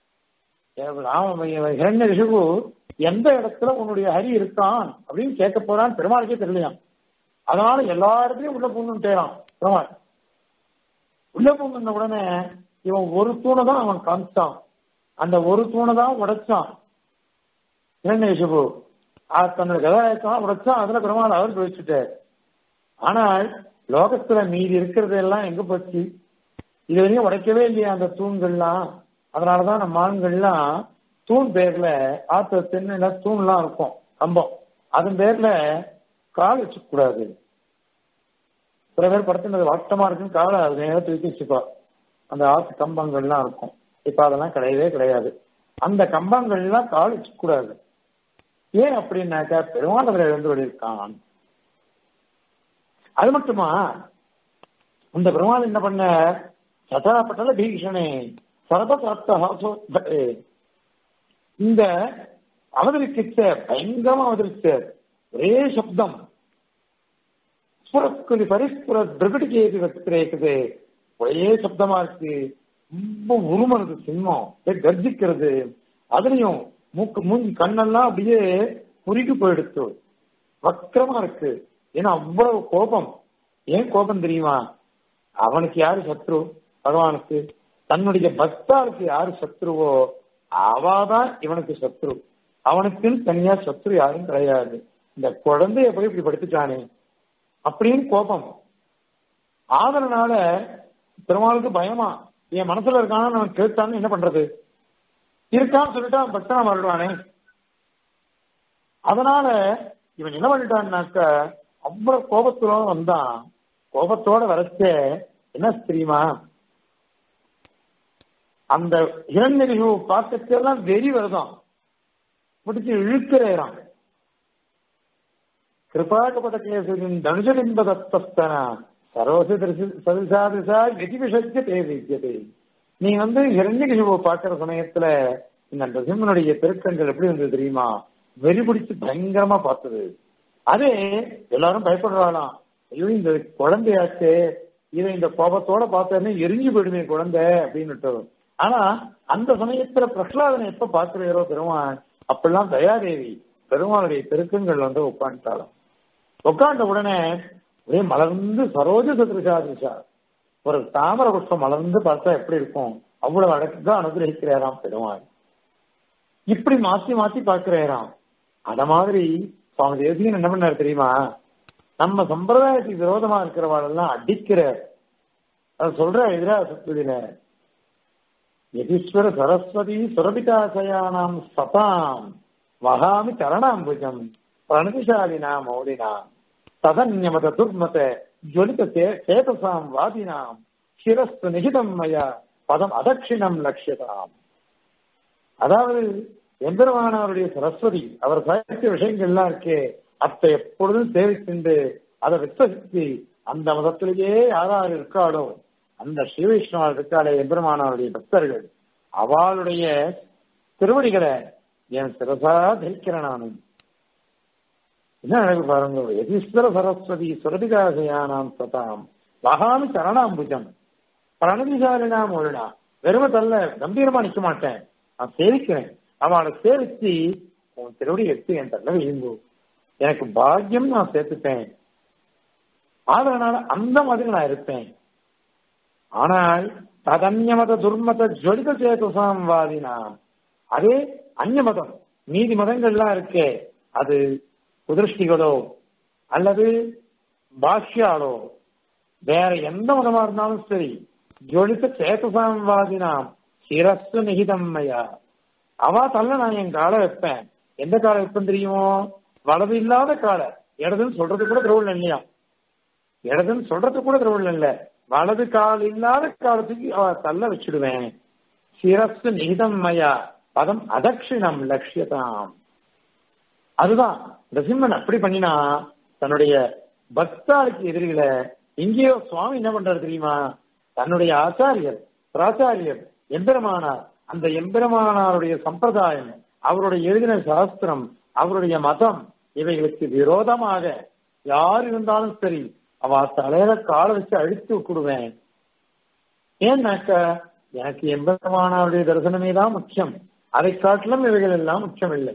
இரண்ய ரிஷுகு எந்த இடத்துல உன்னுடைய ஹரி இருக்கான் அப்படின்னு கேட்க போறான்னு பெருமாளுக்கே தெரியலையாம் அதனால எல்லா இடத்துலயும் உள்ள பூந்துட்டேறான் பெருமாள் உள்ள பூந்துன உடனே இவன் ஒரு தூணை தான் அவன் காமிச்சான் அந்த ஒரு தூணை தான் உடைச்சான் இரண்ய ரிஷுகு தன்னோட கதாயத்தான் உடைச்சான் அதுல பெருமாள் அவர் பிடிச்சிட்டார் ஆனால் லோகத்துல மீதி இருக்கிறது எல்லாம் எங்க போச்சு இது வரையும் உடைக்கவே இல்லையா அந்த தூண்கள்லாம் அதனாலதான் நம்ம ஆண்கள்லாம் தூண் பேர்ல ஆத்த தென்னில தூண்லாம் இருக்கும் கம்பம் அதன் பேர்ல கால் வச்சுக்க கூடாது சில பேர் படுத்துனது வட்டமா இருக்குன்னு காலை அது நேரம் தூக்கி வச்சுக்கோ அந்த ஆத்து கம்பங்கள்லாம் இருக்கும் இப்ப அதெல்லாம் கிடையவே கிடையாது அந்த கம்பங்கள்லாம் கால் வச்சுக்க கூடாது ஏன் அப்படின்னாக்கா பெருமாள் அதில் இழந்து இருக்கான் அது மட்டுமா அந்த பெருமாள் என்ன பண்ண சதாபட்டல பீஷணே சர்வசாப்தே இந்த அவதரிக்கிச்ச பயங்கரமா அவதரிச்ச ஒரே சப்தம் ஸ்புரஸ்குலி பரிஸ்புர பிரகடிகேது வக்திரேக்குது ஒரே சப்தமா இருக்கு ரொம்ப உருமறது சிம்மம் அப்படியே கர்ஜிக்கிறது அதுலயும் மூக்கு மூஞ்சி கண்ணெல்லாம் அப்படியே குறுகி போயிடுத்து வக்கரமா இருக்கு ஏன்னா அவ்வளவு கோபம் ஏன் கோபம் தெரியுமா அவனுக்கு யாரு சத்ரு பகவானுக்கு தன்னுடைய பக்தாளுக்கு யாரு சத்ருவோ அவாதான் இவனுக்கு சத்ரு அவனுக்குன்னு தனியா சத்ரு யாரும் கிடையாது இந்த குழந்தைய போய் இப்படி படுத்துட்டானே அப்படின்னு கோபம் ஆதரனால பெருமாளுக்கு பயமா என் மனசுல இருக்கான நான் கேட்டான்னு என்ன பண்றது இருக்கான்னு சொல்லிட்டு அவன் பக்தனா மாறிடுவானே அதனால இவன் என்ன பண்ணிட்டான்னாக்க அவ்வளவு கோபத்தோட வந்தான் கோபத்தோட வரச்ச என்ன தெரியுமா அந்த இரண்டறிவு பார்க்கறதெல்லாம் வெறி வருதான் முடிச்சு இழுக்கிறேறான் கிருபாகபத கேசரின் தனுஜலின்பதத்தன சரோச சதிசா வெதிவிஷத்து பேசியது நீ வந்து இரண்யகிஷுவை பார்க்கிற சமயத்துல இந்த நரசிம்மனுடைய பெருக்கங்கள் எப்படி இருந்தது தெரியுமா வெறி பிடிச்சு பயங்கரமா பார்த்தது அதே எல்லாரும் பயப்படுறாளாம் ஐயோ இந்த குழந்தையாச்சு இதை இந்த கோபத்தோட பார்த்தேன்னு எரிஞ்சு போயிடுமே குழந்தை அப்படின்னு ஆனா அந்த சமயத்துல பிரகலாதனை எப்ப பார்க்கிறீரோ பெருமான் அப்பெல்லாம் தயாதேவி பெருமாளுடைய பெருக்கங்கள் வந்து உட்காந்துட்டாலும் உட்காண்ட உடனே ஒரே மலர்ந்து சரோஜ சத்ருஷா திருஷா ஒரு தாமர புஷ்பம் மலர்ந்து பார்த்தா எப்படி இருக்கும் அவ்வளவு அடக்கா அனுகிரகிக்கிறாராம் பெருமாள் இப்படி மாத்தி மாத்தி பார்க்கிறாராம் அத மாதிரி சுவாமி தேசிகன் என்ன பண்ணாரு தெரியுமா நம்ம சம்பிரதாயத்துக்கு விரோதமா இருக்கிறவாளெல்லாம் அடிக்கிறார் அது சொல்ற எதிரா சுத்துதில யதீஸ்வர சரஸ்வதி சுரபிதாசயானாம் சதாம் வகாமி கரணாம்புஜம் பிரணதிசாலினா மௌலினாம் ததன்யமத துர்மத ஜொலித சேதசாம் வாதினாம் சிரஸ்து நிகிதம் மயா பதம் அதட்சிணம் லட்சியதாம் அதாவது எம்பெருமானவருடைய சரஸ்வதி அவர் சாகித்ய விஷயங்கள்லாம் இருக்கே அத்தை எப்பொழுதும் சேவிக்கிண்டு அதை விஸ்வசித்து அந்த மதத்திலேயே யாராரு இருக்காளோ அந்த ஸ்ரீவைஷ்ணவர் இருக்காளே எம்பெருமானவருடைய பக்தர்கள் அவளுடைய திருவடிகளை என் சிரசா தரிக்கிறேன் நானும் என்ன அழகு பாருங்க யதீஸ்வர சரஸ்வதி சுரதிகாசயானாம் சதாம் மகாமி சரணாம்புஜம் பிரணதிசாலினாம் ஒழுனா வெறும தல்ல கம்பீரமா நிக்க மாட்டேன் நான் சேவிக்கிறேன் அவனை சேவிச்சு உன் திருவடி எடுத்து என் தள்ள விழுந்து எனக்கு பாக்கியம் நான் சேர்த்துப்பேன் அதனால அந்த மாதிரி நான் இருப்பேன் ஆனால் ததன்யமத துர்மத ஜொலித சேதுசாம் வாதினாம் அதே அந்நிய மதம் நீதி மதங்கள்லாம் இருக்கே அது குதிருஷ்டிகளோ அல்லது பாஷ்யாலோ வேற எந்த மதமா இருந்தாலும் சரி ஜொலித்த சேதசாம்வாதினாம் சிரஸ்து நிகிதம்மையா அவா தள்ள நான் என் காலை வைப்பேன் எந்த காலை வைப்பேன் தெரியுமோ வலது இல்லாத காலை இடதுன்னு சொல்றது கூட திருவள்ள இல்லையா இடதுன்னு சொல்றது கூட திருவள்ள இல்ல வலது கால் இல்லாத காலத்துக்கு அவ தள்ள வச்சிடுவேன் சிரஸ்து நிகிதம்மையா பதம் அதட்சிணம் லட்சியதாம் அதுதான் நரசிம்மன் அப்படி பண்ணினா தன்னுடைய பக்தாளுக்கு எதிரில இங்கேயோ சுவாமி என்ன பண்றாரு தெரியுமா தன்னுடைய ஆச்சாரியர் பிராச்சாரியர் எம்பெருமானார் அந்த எம்பெருமானாருடைய சம்பிரதாயம் அவருடைய எழுதின சாஸ்திரம் அவருடைய மதம் இவைகளுக்கு விரோதமாக யார் இருந்தாலும் சரி அவ தலையில கால வச்சு அழித்து விட்டுடுவேன் ஏன்னாக்க எனக்கு எம்பெருமானாருடைய தரிசனமே தான் முக்கியம் அதை காட்டிலும் இவைகள் எல்லாம் முக்கியம் இல்லை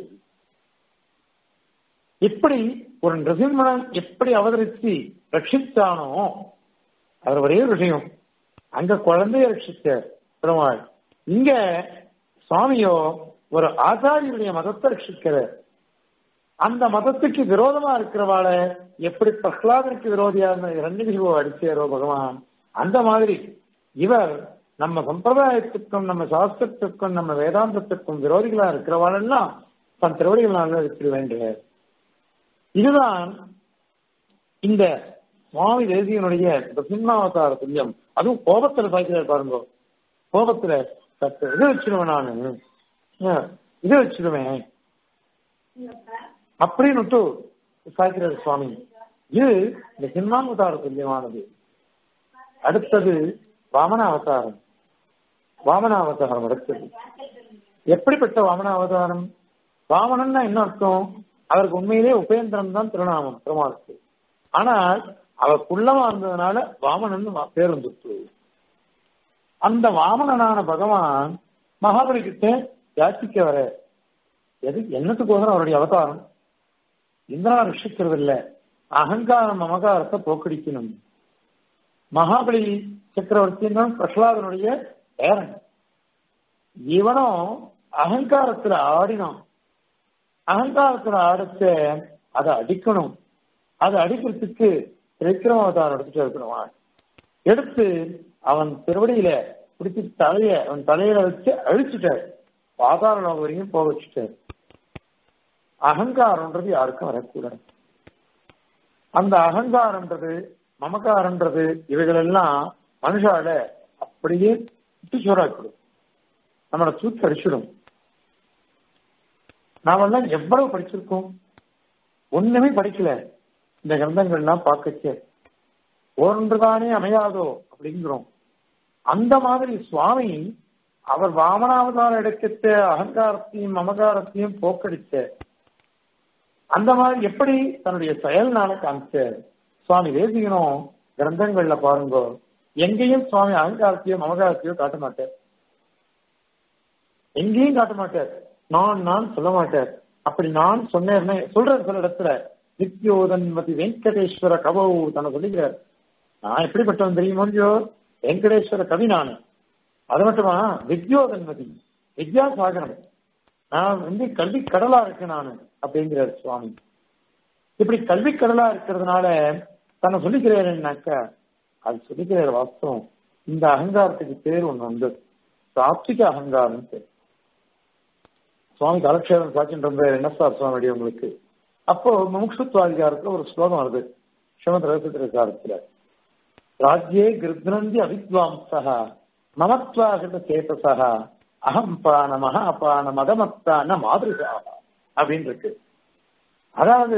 இப்படி ஒரு நிருசிம்மன் எப்படி அவதரித்து ரட்சித்தானோ அவர் ஒரே ஒரு விஷயம் அங்க குழந்தைய ரட்சித்த பெருமாள் இங்க சுவாமியோ ஒரு ஆச்சாரியுடைய மதத்தை ரட்சிக்கிறார் அந்த மதத்துக்கு விரோதமா இருக்கிறவாள எப்படி பிரஹ்லாதனுக்கு விரோதியான ரஞ்சனிகோ அடிச்சாரோ பகவான் அந்த மாதிரி இவர் நம்ம சம்பிரதாயத்துக்கும் நம்ம சாஸ்திரத்துக்கும் நம்ம வேதாந்தத்துக்கும் விரோதிகளா இருக்கிறவாளெல்லாம் தன் திருவடிகளால் இருக்கிற வேண்டிய இதுதான் இந்த சுவாமி தேசியனுடைய சிம்மாவதார துல்லியம் அதுவும் கோபத்துல சாய்க்கிறார் பாருங்க கோபத்துல சத்து இது வச்சிருவேன் நானு இது வச்சிருவேன் அப்படின்னு சாய்க்கிறார் சுவாமி இது இந்த சிம்மாவதார துல்லியமானது அடுத்தது வாமன அவதாரம் வாமன அவதாரம் அடுத்தது எப்படிப்பட்ட வாமன அவதாரம் வாமனன்னா என்ன அர்த்தம் அவருக்கு உண்மையிலே உபேந்திரன் தான் திருநாமம் பெருமாளுக்கு ஆனால் அவர் குள்ளமா இருந்ததுனால வாமனன் பேர் வந்துட்டு அந்த வாமனனான பகவான் மகாபலி கிட்ட யாச்சிக்க வர எது என்னத்துக்கோசரம் அவருடைய அவதாரம் இந்திரா ரட்சிக்கிறது இல்ல அகங்காரம் மமகாரத்தை போக்கடிக்கணும் மகாபலி சக்கரவர்த்தியும் பிரகலாதனுடைய பேரன் இவனும் அகங்காரத்துல ஆடினான் அகங்காரத்துல ஆடத்த அதை அடிக்கணும் அதை அடிக்கிறதுக்கு விக்ரம அவதாரம் எடுத்துட்டு இருக்கணும் எடுத்து அவன் திருவடியில பிடிச்சி தலைய அவன் தலையில வச்சு அழிச்சுட்டார் பாதாள லோகம் வரையும் போக வச்சுட்டார் அகங்காரம்ன்றது யாருக்கும் வரக்கூடாது அந்த அகங்காரம்ன்றது மமக்காரன்றது இவைகள் எல்லாம் மனுஷால அப்படியே விட்டு சோறாக்கிடும் நம்மளை தூக்கி அடிச்சிடும் நாமெல்லாம் எவ்வளவு படிச்சிருக்கோம் ஒண்ணுமே படிக்கல இந்த கிரந்தங்கள்லாம் பார்க்கச்சே ஒன்றுதானே அமையாதோ அப்படிங்கிறோம் அந்த மாதிரி சுவாமி அவர் வாமனாவதார எடுக்கத்த அகங்காரத்தையும் மமகாரத்தையும் போக்கடிச்ச அந்த மாதிரி எப்படி தன்னுடைய செயல்னால காமிச்சார் சுவாமி தேசிகனும் கிரந்தங்கள்ல பாருங்க எங்கேயும் சுவாமி அகங்காரத்தையோ மமகாரத்தையோ காட்ட மாட்டார் எங்கேயும் காட்ட மாட்டார் நான் நான் சொல்ல மாட்டார் அப்படி நான் சொன்னேன்னு சொல்ற சில இடத்துல நித்யோதன்மதி வெங்கடேஸ்வர கபவு தன்னை சொல்லிக்கிறார் நான் எப்படிப்பட்டவன் தெரியுமோ இல்லையோ வெங்கடேஸ்வர கவி நான் அது மட்டுமா வித்யோதன்மதி வித்யாசாகரம் நான் வந்து கல்வி கடலா இருக்கு நான் அப்படிங்கிறார் சுவாமி இப்படி கல்வி கடலா இருக்கிறதுனால தன்னை சொல்லிக்கிறேன்னாக்கா அது சொல்லிக்கிறார் வாஸ்தவம் இந்த அகங்காரத்துக்கு பேர் ஒண்ணு உண்டு சாத்விக அகங்காரம் பேர் சுவாமி காலக்ஷேபம் சாட்சின்ற என்ன சார் சுவாமி உங்களுக்கு அப்போ முமுட்சுத்வாதிகாரத்துல ஒரு ஸ்லோகம் வருது ஸ்ரீமத் ரகசியத்திரகாரத்துல ராஜ்யே கிருத்னந்தி அவித்வாம்சா மமத்வாகிருத சேதசா அகம் பான மகாபான மதமத்தான மாதிரிசா அப்படின்னு இருக்கு அதாவது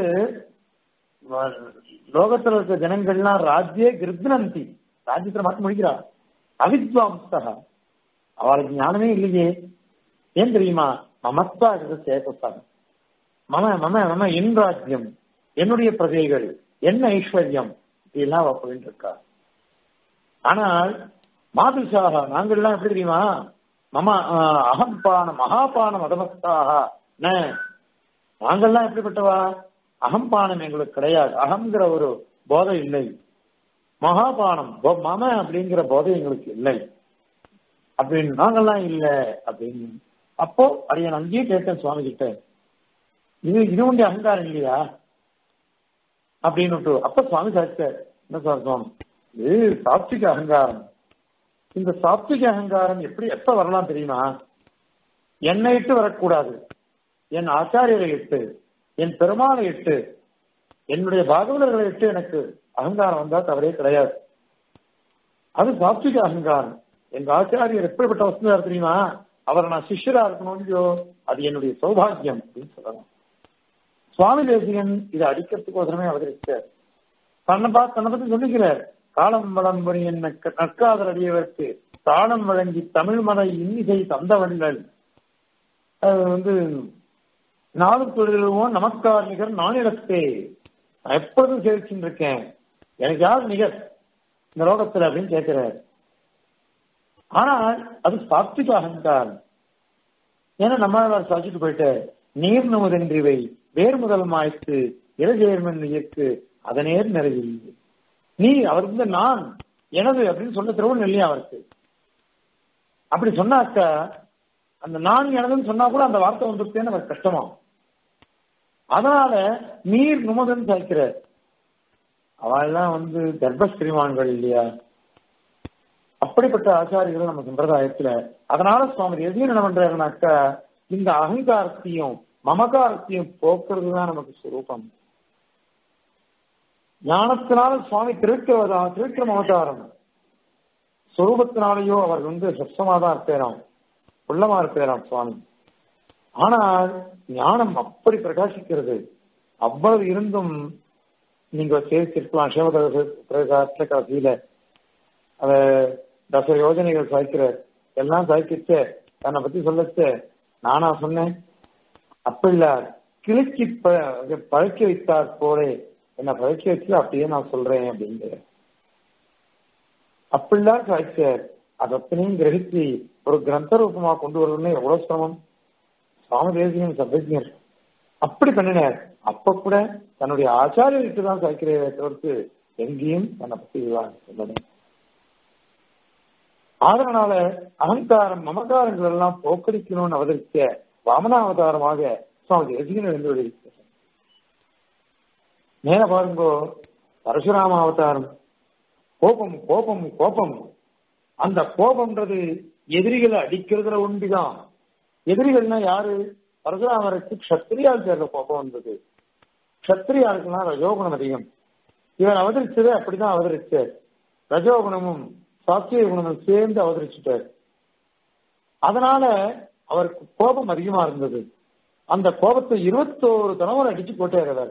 லோகத்துல இருக்க ஜனங்கள்லாம் ராஜ்யே கிருத்னந்தி ராஜ்யத்துல மட்டும் முடிக்கிறா அவித்வாம்சா அவளுக்கு ஞானமே இல்லையே ஏன் தெரியுமா மமத்வாகிருத சேதசா மம மம மம என் ராஜ்யம் என்னுடைய பிரஜைகள் என்ன ஐஸ்வர்யம் இதெல்லாம் அப்படின்னு இருக்கா ஆனால் மாதிரிசாக நாங்கள்லாம் எப்படி தெரியுமா மம அகம்பான மகாபான மதமஸ்தாக நாங்கள்லாம் எப்படிப்பட்டவா அகம்பானம் எங்களுக்கு கிடையாது அகங்கிற ஒரு போதை இல்லை மகாபானம் மம அப்படிங்கிற போதை எங்களுக்கு இல்லை அப்படின்னு நாங்கெல்லாம் இல்ல அப்படின்னு அப்போ அடைய அங்கேயே கேட்டேன் சுவாமி கிட்ட இது இது உண்டி அகங்காரம் இல்லையா அப்படின்னு அப்ப சுவாமி சாச்சார் என்ன சார் சுவாமி இது சாத்விக அகங்காரம் இந்த சாத்விக அகங்காரம் எப்படி எப்ப வரலாம் தெரியுமா என்னை இட்டு வரக்கூடாது என் ஆச்சாரியரை இட்டு என் பெருமாளை இட்டு என்னுடைய பாகவதர்களை இட்டு எனக்கு அகங்காரம் வந்தா தவறே கிடையாது அது சாத்விக அகங்காரம் எங்க ஆச்சாரியர் எப்படிப்பட்ட வசதியார் தெரியுமா அவர் நான் சிஷ்யரா இருக்கணும் அது என்னுடைய சௌபாகியம் அப்படின்னு சொல்லலாம் சுவாமி தேசிகன் இதை அடிக்கிறதுக்கோசரமே அவதரிச்சார் தன்னை பார்த்து தன்னை பத்தி சொல்லிக்கிறார் காலம் வளம்புரி என்ன நற்காதல் அடியவர்க்கு தாளம் வழங்கி தமிழ் மலை இன்னிசை தந்தவள்ளல் அது வந்து நாடு தொழிலுவோம் நமக்கார் நிகர் நானிடத்தே நான் எப்பொழுதும் சேர்க்கின்னு இருக்கேன் எனக்கு யார் நிகர் இந்த லோகத்தில் அப்படின்னு கேட்கிறார் ஆனால் அது சாத்விக அகங்காரம் ஏன்னா நம்மளால் சாதிச்சுட்டு போயிட்டு நீர் நமுதன்றிவை வேர் முதல் மாய்த்து இறஜேர்மன் இயக்கு அதனேர் நிறைவில் நீ அவர் வந்து நான் எனது அப்படின்னு சொல்ல திரவன் இல்லையா அவருக்கு அப்படி சொன்னாக்கா அந்த நான் எனதுன்னு சொன்னா கூட அந்த வார்த்தை வந்துருத்தேன்னு அவருக்கு கஷ்டமா அதனால நீர் நுமதன் சாய்க்கிற அவெல்லாம் வந்து கர்ப்பஸ்திரிமான்கள் இல்லையா அப்படிப்பட்ட ஆச்சாரிகள் நம்ம சம்பிரதாயத்துல அதனால சுவாமி எதையும் என்ன பண்றாருனாக்கா இந்த அகங்காரத்தையும் மமகாரத்தையும் போக்குறது தான் நமக்கு சுரூபம் ஞானத்தினால சுவாமி திருக்கிறதா திருக்கிற அவதாரம் சுரூபத்தினாலேயோ அவர் வந்து சப்சமா தான் இருப்பேராம் உள்ளமா இருப்பேராம் சுவாமி ஆனால் ஞானம் அப்படி பிரகாசிக்கிறது அவ்வளவு இருந்தும் நீங்க சேர்த்திருக்கலாம் சிவதர கடைசியில அத தச யோஜனைகள் சாய்க்கிற எல்லாம் சாய்க்கிச்ச தன்னை பத்தி சொல்லச்ச நானா சொன்னேன் அப்படி இல்ல கிழக்கி பழக்கி வைத்தார் போலே என்ன பழக்கி வச்சு அப்படியே நான் சொல்றேன் அப்படிங்கிற அப்படிலாம் சாய்ச்சார் அதத்தனையும் கிரகித்து ஒரு கிரந்த ரூபமா கொண்டு வரணும்னு எவ்வளவு சிரமம் சுவாமி தேசிகன் சர்வஜர் அப்படி பண்ணினார் அப்ப கூட தன்னுடைய ஆச்சாரியருக்கு தான் சாய்க்கிறதை தவிர்த்து எங்கேயும் தன்னை பத்தி விவாதம் சொல்லணும் அதனால அகங்காரம் மமகாரங்கள் எல்லாம் போக்கடிக்கணும்னு அவதரிக்க வாமனாவதாரமாக சுவாமி தேசிகன் எழுந்து மேல பாருங்கோ பரசுராம அவதாரம் கோபம் கோபம் கோபம் அந்த கோபம்ன்றது எதிரிகளை அடிக்கிறதுல உண்டுதான் எதிரிகள்னா யாரு பரசுராமருக்கு கஷத்திரியால் சேர்ந்த கோபம் வந்தது கஷத்திரியாளுக்குனா ரஜோகுணம் அதிகம் இவர் அவதரிச்சதே அப்படிதான் அவதரிச்சார் ரஜோகுணமும் சாத்திய குணமும் சேர்ந்து அவதரிச்சுட்டார் அதனால அவருக்கு கோபம் அதிகமா இருந்தது அந்த கோபத்தை இருபத்தோரு தலைமுறை அடிச்சு போட்டார் அவர்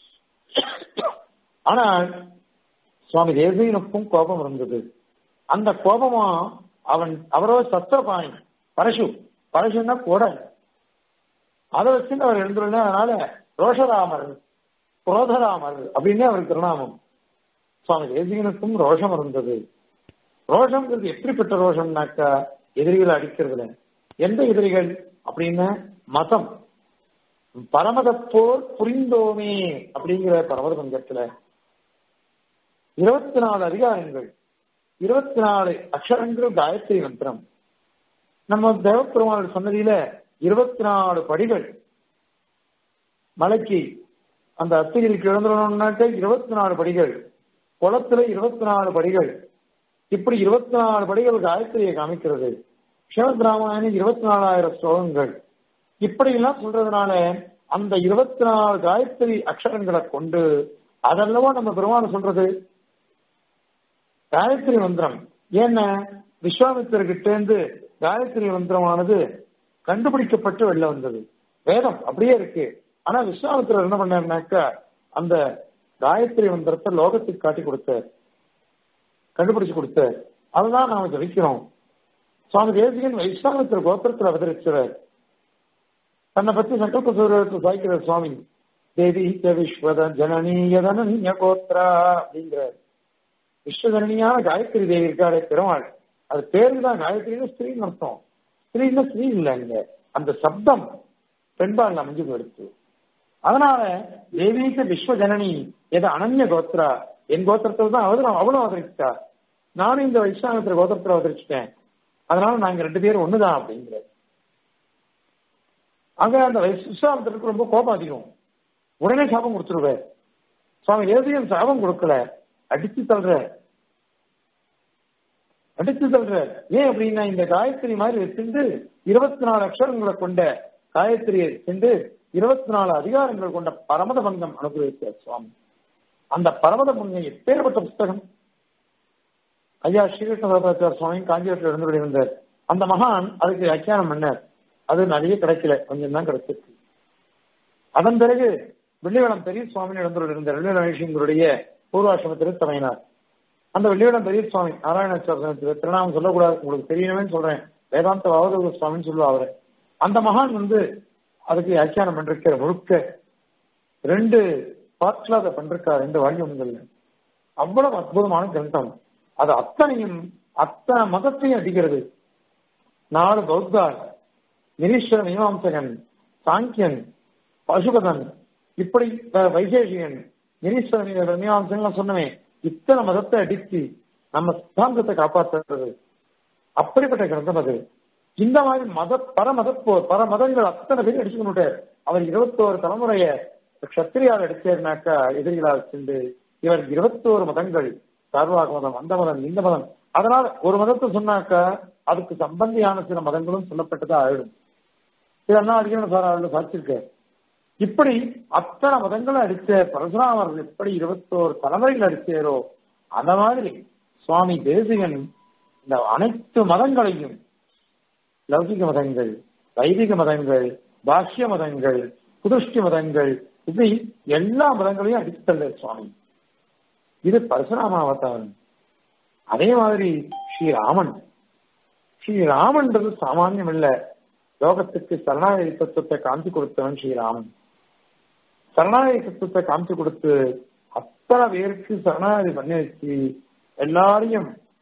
ஆனால் சுவாமி தேசிகனுக்கும் கோபம் இருந்தது அந்த கோபமா அவன் அவரோ சத்திரபாணி பரசு பரசுன்னா கூட அதை வச்சு அவர் எழுந்துள்ள அதனால ரோஷராமர் குரோதராமர் அப்படின்னு அவருக்கு திருநாமம் சுவாமி தேசிகனுக்கும் ரோஷம் இருந்தது ரோஷம்ங்கிறது எப்படிப்பட்ட ரோஷம்னாக்கா எதிரிகளை அடிக்கிறதுல எந்த எதிரிகள் அப்படின்னா மதம் பரமத போர் புரிந்தோமே அப்படிங்கிற பரமத பங்கத்துல இருபத்தி நாலு அதிகாரங்கள் இருபத்தி நாலு அக்ஷரங்கள் காயத்ரி மந்திரம் நம்ம தேவப்பெருமாள் சொன்னதில இருபத்தி நாலு படிகள் மலைக்கு அந்த அத்திகிரிக்கு எழுந்துடணும்னாக்க இருபத்தி நாலு படிகள் குளத்துல இருபத்தி நாலு படிகள் இப்படி இருபத்தி நாலு படிகள் காயத்ரியை காமிக்கிறது ஸ்ரீமத் ராமாயணம் இருபத்தி நாலாயிரம் ஸ்லோகங்கள் இப்படி எல்லாம் சொல்றதுனால அந்த இருபத்தி நாலு காயத்ரி அக்ஷரங்களை கொண்டு அதெல்லவோ நம்ம பெருமாள் சொல்றது காயத்ரி மந்திரம் ஏன்னா விஸ்வாமித்திரர்கிட்ட இருந்து காயத்ரி மந்திரமானது கண்டுபிடிக்கப்பட்டு வெளில வந்தது வேதம் அப்படியே இருக்கு ஆனா விஸ்வாமித்திரர் என்ன பண்ணாருனாக்கா அந்த காயத்ரி மந்திரத்தை லோகத்துக்கு காட்டி கொடுத்தார் கண்டுபிடிச்சு கொடுத்தார் அதுதான் நாம ஜபிக்கிறோம் சுவாமி தேசிகன் வைஸ்வாமித்திர கோத்திரத்தில் அவதரிச்சவர் தன்னை பத்தி சங்கல்ப சூரியத்தை சாய்க்கிற சுவாமி தேவி விஸ்வத ஜனனீயதனன்ய கோத்ரா அப்படிங்கிறார் விஸ்வஜனனியான காயத்ரி தேவி இருக்காரு பெருமாள் அது பேருக்கு தான் காயத்ரின்னு ஸ்திரீன்னு அர்த்தம் ஸ்திரீன்னா ஸ்திரீ இல்லை இங்க அந்த சப்தம் பெண்பால் அமைஞ்சு போயிடுச்சு அதனால தேவீக விஸ்வஜனனி எது அனன்ய கோத்ரா என் கோத்திரத்தில் தான் அவரு அவளும் அவதரிச்சிட்டா நானும் இந்த வைஷ்ணவத்திர கோத்திரத்தில் அவதரிச்சிட்டேன் அதனால நாங்க ரெண்டு பேரும் ஒண்ணுதான் அப்படிங்கிறார் அங்க அந்த விஸ்வாமத்திற்கு ரொம்ப கோபம் அதிகம் உடனே சாபம் கொடுத்துருவார் சுவாமி தேசிகன் சாபம் கொடுக்கல அடிச்சு தள்ளுற அடிச்சு தள்ளுற ஏன் அப்படின்னா இந்த காயத்ரி மாதிரி வச்சிருந்து இருபத்தி நாலு அக்ஷரங்களை கொண்ட காயத்ரியை சென்று இருபத்தி நாலு அதிகாரங்கள் கொண்ட பரமத பங்கம் அனுபவித்தார் சுவாமி அந்த பரமத பங்கம் எப்பேற்பட்ட புஸ்தகம் ஐயா ஸ்ரீகிருஷ்ணதாச்சார சுவாமி காஞ்சிபுரத்தில் இருந்து இருந்தார் அந்த மகான் அதுக்கு வியாக்கியானம் பண்ணார் அது நிறைய கிடைக்கல கொஞ்சம் தான் கிடைச்சிருக்கு அதன் பிறகு வெள்ளிவளம் பெரிய சுவாமி நடந்து இருந்த வெள்ளிவளேஷங்களுடைய பூர்வாசிரமத்திற்கு தலையினார் அந்த வெள்ளிவளம் பெரிய சுவாமி நாராயணாச்சார திருநாமம் சொல்லக்கூடாது உங்களுக்கு தெரியணுமே சொல்றேன் வேதாந்த அவதூத சுவாமின்னு சொல்லுவா அவரு அந்த மகான் வந்து அதுக்கு வியாக்கியானம் பண்ணிருக்கிற முழுக்க ரெண்டு பார்ட்ல அதை பண்றிருக்கார் ரெண்டு வால்யூம்கள்ல அவ்வளவு அற்புதமான கிரந்தம் அது அத்தனையும் அத்தனை மதத்தையும் அடிக்கிறது நாலு பௌத்தார் நிரீஸ்வர மீமாம்சகன் சாங்கியன் பசுபதன் இப்படி வைசேஷிகன் நிரீஸ்வர மீமாம்சகன் சொன்னமே இத்தனை மதத்தை அடித்து நம்ம சித்தாந்தத்தை காப்பாற்றுறது அப்படிப்பட்ட கிரந்தம் அது இந்த மாதிரி மத பரமத பல மதங்கள் அத்தனை பேர் அடிச்சு கொண்டுட்டார் அவர் இருபத்தோரு தலைமுறைய கத்திரியால் அடிச்சாருனாக்கா எதிரிகளால் சென்று இவர் இருபத்தோரு மதங்கள் சார்வாக மதம் அந்த மதம் இந்த மதம் அதனால ஒரு மதத்தை சொன்னாக்கா அதுக்கு சம்பந்தியான சில மதங்களும் சொல்லப்பட்டதா ஆயிடும் இது அண்ணா அடிக்கணும் சார் அவர்கள் சாட்சிருக்கார் இப்படி அத்தனை மதங்களும் அடிச்ச பரசுராமர் எப்படி இருபத்தோரு தலைமுறைகள் அடிச்சாரோ அந்த மாதிரி சுவாமி தேசிகன் இந்த அனைத்து மதங்களையும் லௌகிக மதங்கள் வைதிக மதங்கள் பாஷ்ய மதங்கள் புதுஷ்டி மதங்கள் இப்படி எல்லா மதங்களையும் அடித்தல்ல சுவாமி இது பரசுராம அவதாரம் அதே மாதிரி ஸ்ரீராமன் ஸ்ரீராமன்றது சாமானியம் இல்ல லோகத்துக்கு சரணாகதி தத்துவத்தை காமிச்சு கொடுத்தவன் ஸ்ரீராமன் சரணாகதி தத்துவத்தை காமிச்சு கொடுத்து அத்தனை பேருக்கு சரணாகதி பண்ணி வச்சு எல்லாரையும்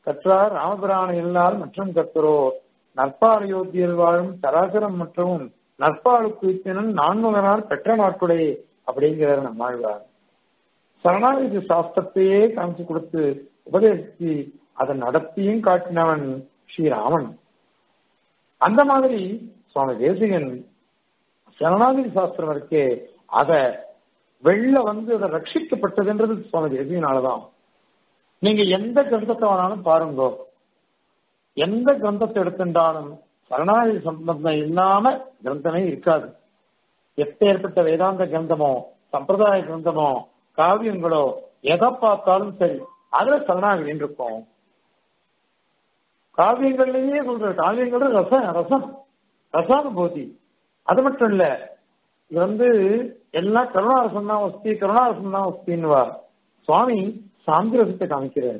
கற்றார் ராமபிரான இல்லால் மற்றும் கத்தரோ நற்பாலயோத்தியில் வாழும் சராசரம் மற்றும் நற்பாலு குவித்தனன் நான்முகனார் பெற்ற நாட்களே அப்படிங்கிறார் நம்மாழ்வார் சரணாகதி சாஸ்திரத்தையே காமிச்சு கொடுத்து உபதேசித்து அதை நடத்தியும் காட்டினவன் ஸ்ரீராமன் அந்த மாதிரி சுவாமி தேசிகன் சரணாகதி சாஸ்திரம் இருக்கே அத வெள்ள வந்து அதை ரட்சிக்கப்பட்டதுன்றது சுவாமி தேசிகனாலதான் நீங்க எந்த கிரந்தத்தை வேணாலும் பாருங்க எந்த கிரந்தத்தை எடுத்துட்டாலும் சரணாகதி சம்பந்தம் இல்லாம கிரந்தமே இருக்காது எப்பேற்பட்ட வேதாந்த கிரந்தமோ சம்பிரதாய கிரந்தமோ காவியங்களோ எதை பார்த்தாலும் சரி அதுல சரணாகதின்னு இருக்கும் காவியங்கள்லயே சொல்ற காவியங்கள் ரசம் ரசம் ரசானுபூதி அது மட்டும் இல்ல இது வந்து எல்லாம் கருணாரசம் தான் வஸ்தி கருணாரசம் தான் வஸ்தின்னுவா சுவாமி சாந்திரசத்தை காமிக்கிறார்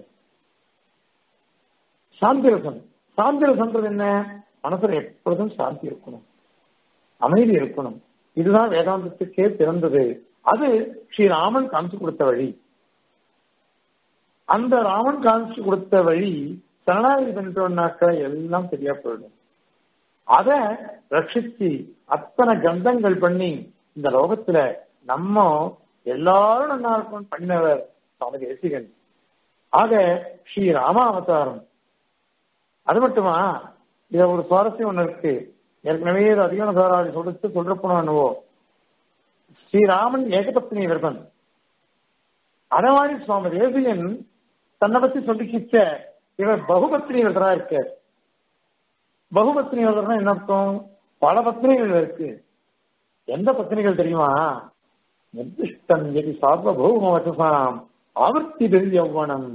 சாந்திரசம் சாந்திரசம்ன்றது என்ன மனசுல எப்பொழுதும் சாந்தி இருக்கணும் அமைதி இருக்கணும் இதுதான் வேதாந்தத்துக்கே பிறந்தது அது ஸ்ரீராமன் காமிச்சு கொடுத்த வழி அந்த ராமன் காமிச்சு கொடுத்த வழி சரணாகதி பண்ணிட்டோம்னாக்க எல்லாம் சரியா போயிடும் அத ரட்சிச்சு அத்தனை கந்தங்கள் பண்ணி இந்த லோகத்துல நம்ம எல்லாரும் நல்லா இருக்கும் பண்ணினவர் சுவாமி தேசிகன் ஆக ஸ்ரீ ராமாவதாரம் அது மட்டுமா இத ஒரு சுவாரஸ்யம் ஒண்ணு இருக்கு ஏற்கனவே இது அதிகார சாராடி சொல்லிட்டு சொல்ற போனவோ ஸ்ரீராமன் ஏகபத்னி விரதன் அத மாதிரி சுவாமி தேசிகன் தன்னை பத்தி சொல்லிக்கிச்ச இவர் பகுபத்னி விரதரா இருக்க பகுபத்னி விரதம்னா என்ன அர்த்தம் பல பத்னிகள் இருக்கு எந்த பத்னிகள் தெரியுமா நிர்திஷ்டம் எதி சார்வபௌம வச்சசாம் ஆவர்த்தி யௌவனம்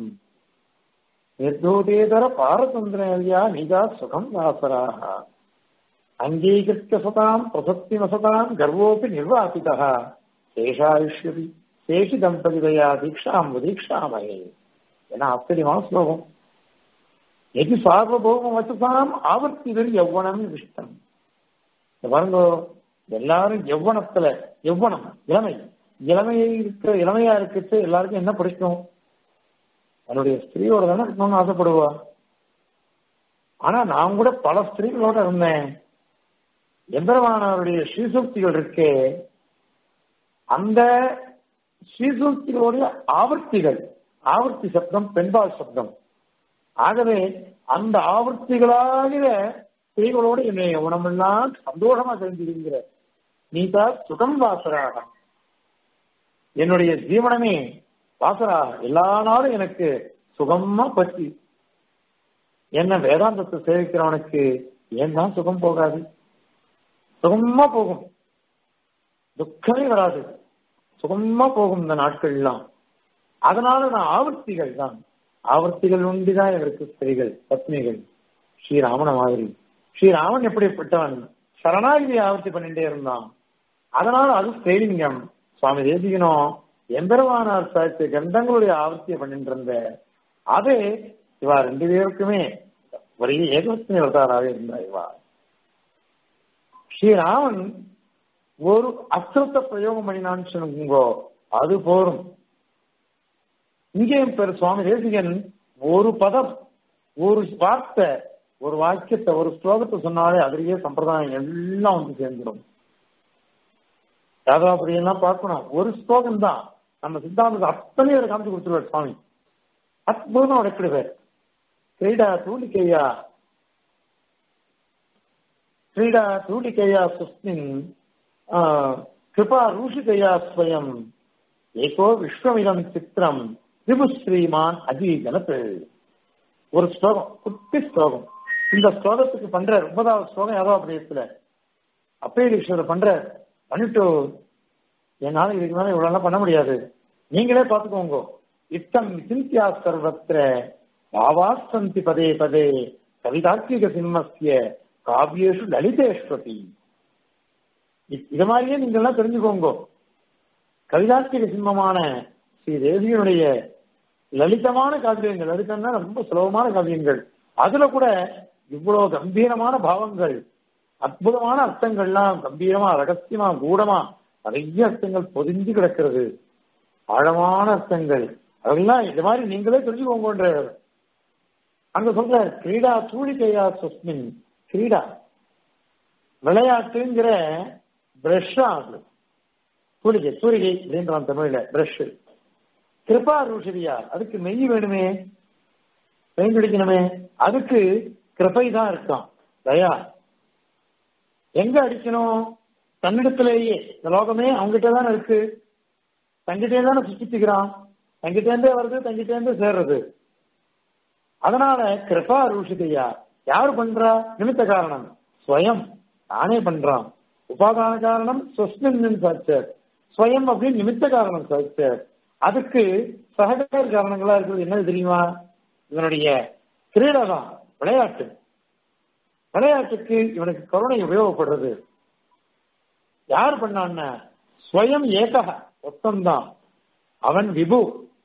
நிர்தோதேதர பாரதந்திரயா நிஜா சுகம் வாசராக அங்கீகிருத்த சதாம் பிரசக்தி வசதாம் கர்வோபி நிர்வாபிதா சேஷாயுஷ்யபி சேஷி தம்பதிதயா தீக்ஷாம் தீக்ஷாமயே என ஆச்சரியமான ஸ்லோகம் எது சார்வபௌம வச்சதாம் ஆவர்த்திகள் எவ்வனம் இஷ்டம் பாருங்க எல்லாரும் எவ்வனத்துல எவ்வனம் இளமை இளமையை இருக்க இளமையா இருக்கிறது எல்லாருக்கும் என்ன பிடிக்கும் என்னுடைய ஸ்திரீயோட தானே இருக்கணும்னு ஆசைப்படுவா ஆனா நான் கூட பல ஸ்திரீகளோட இருந்தேன் எந்திரமானவருடைய ஸ்ரீசூக்திகள் இருக்கே அந்த ஸ்ரீசூக்திகளுடைய ஆவர்த்திகள் ஆவர்த்தி சப்தம் பெண்பால் சப்தம் ஆகவே அந்த ஆவர்த்திகளாகிற ஸ்திரீகளோடு என்னை உணமெல்லாம் சந்தோஷமா தெரிஞ்சிருக்கிற நீதா சுகம் வாசராக என்னுடைய ஜீவனமே வாசரா எல்லா நாளும் எனக்கு சுகமா பற்றி என்ன வேதாந்தத்தை சேவிக்கிறவனுக்கு ஏன் தான் சுகம் போகாது சுகமா போகும் துக்கமே வராது சுகமா போகும் இந்த நாட்கள் எல்லாம் அதனால நான் ஆவர்த்திகள் தான் ஆவர்த்திகள் உண்டுதான் இவருக்கு ஸ்திரீகள் பத்னிகள் ஸ்ரீராமன மாதிரி ஸ்ரீராமன் எப்படிப்பட்டவன் சரணாகிதி ஆவர்த்தி பண்ணிட்டே இருந்தான் அதனால அது ஸ்ரீலிங்கம் சுவாமி தேசிகனும் எம்பெருமானார் சாய்த்து கந்தங்களுடைய ஆவர்த்தியை பண்ணிட்டு இருந்த அதே இவா ரெண்டு பேருக்குமே ஒரே ஏகவத்தினி வரதாராக இருந்தா இவா ஸ்ரீராமன் ஒரு அஸ்திரத்தை பிரயோகம் பண்ணினான்னு சொல்லுங்கோ அது போரும் இங்கே பெரு சுவாமி தேசிகன் ஒரு பதம் ஒரு வார்த்தை ஒரு வாக்கியத்தை ஒரு ஸ்லோகத்தை சொன்னாலே அதிலேயே சம்பிரதாயம் எல்லாம் வந்து சேர்ந்துடும் யாதவ அப்படியெல்லாம் பார்க்கணும் ஒரு ஸ்லோகம் தான் நம்ம சித்தாந்தத்தை அத்தனை அவர் காமிச்சு கொடுத்துருவார் சுவாமி அற்புதம் உடைக்கிடுவார் கிரீடா தூளிக்கையா கிரீடா தூளிக்கையா சுஸ்மின் கிருபா ரூஷிகையா ஸ்வயம் ஏகோ விஸ்வமிதம் சித்திரம் விபு ஸ்ரீமான் அஜீகனத்து ஒரு ஸ்லோகம் குட்டி ஸ்லோகம் இந்த ஸ்லோகத்துக்கு பண்ற ஒன்பதாவது ஸ்லோகம் யாதோ அப்படியத்துல அப்பேதீஸ்வரர் பண்ற பண்ணிட்டு என்னால இதுக்கு மேல இவ்வளவு பண்ண முடியாது நீங்களே பாத்துக்கோங்க இத்தம் சிந்தியா சர்வத்திர பாவாசந்தி பதே பதே கவிதாத்மிக சிம்மஸ்ய காவியேஷு லலிதேஸ்வதி இது மாதிரியே நீங்க எல்லாம் தெரிஞ்சுக்கோங்க கவிதாத்மிக சிம்மமான ஸ்ரீ தேவியனுடைய லலிதமான காவியங்கள் லலிதம்னா ரொம்ப சுலபமான காவியங்கள் அதுல கூட இவ்வளவு கம்பீரமான பாவங்கள் அற்புதமான அர்த்தங்கள்லாம் கம்பீரமா ரகசியமா கூடமா நிறைய அர்த்தங்கள் பொதிஞ்சு கிடக்கிறது ஆழமான அர்த்தங்கள் அதெல்லாம் இது மாதிரி நீங்களே தெரிஞ்சுக்கோங்கன்ற அங்க சொல்ற கிரீடா தூளிகையா சுஸ்மின் கிரீடா விளையாட்டுங்கிற பிரஷ்ஷா அது தூளிகை தூரிகை அப்படின்றான் தமிழ்ல பிரஷ் கிருபா ரூஷரியா அதுக்கு மெய் வேணுமே பெயிண்ட் அடிக்கணுமே அதுக்கு கிருபை தான் இருக்கான் தயா எங்க அடிக்கணும் தன்னிடத்திலேயே இந்த லோகமே அவங்ககிட்ட தானே இருக்கு தங்கிட்டே தானே சுத்திக்கிறான் தங்கிட்டே இருந்தே வருது தங்கிட்டே இருந்து சேர்றது அதனால கிருபா ரூஷிதையா யார் பண்றா நிமித்த காரணம் ஸ்வயம் தானே பண்றான் உபாதான காரணம் சொஸ்மின் சாச்சர் ஸ்வயம் அப்படின்னு நிமித்த காரணம் சாச்சர் அதுக்கு சககார காரணங்களா இருக்கிறது என்னது தெரியுமா இவனுடைய கிரீடை தான் விளையாட்டு விளையாட்டுக்கு இவனுக்கு கருணை உபயோகப்படுறது யார் பண்ணான்னா ஸ்வயம் ஏகக ஒத்தம்தான் அவன் விபு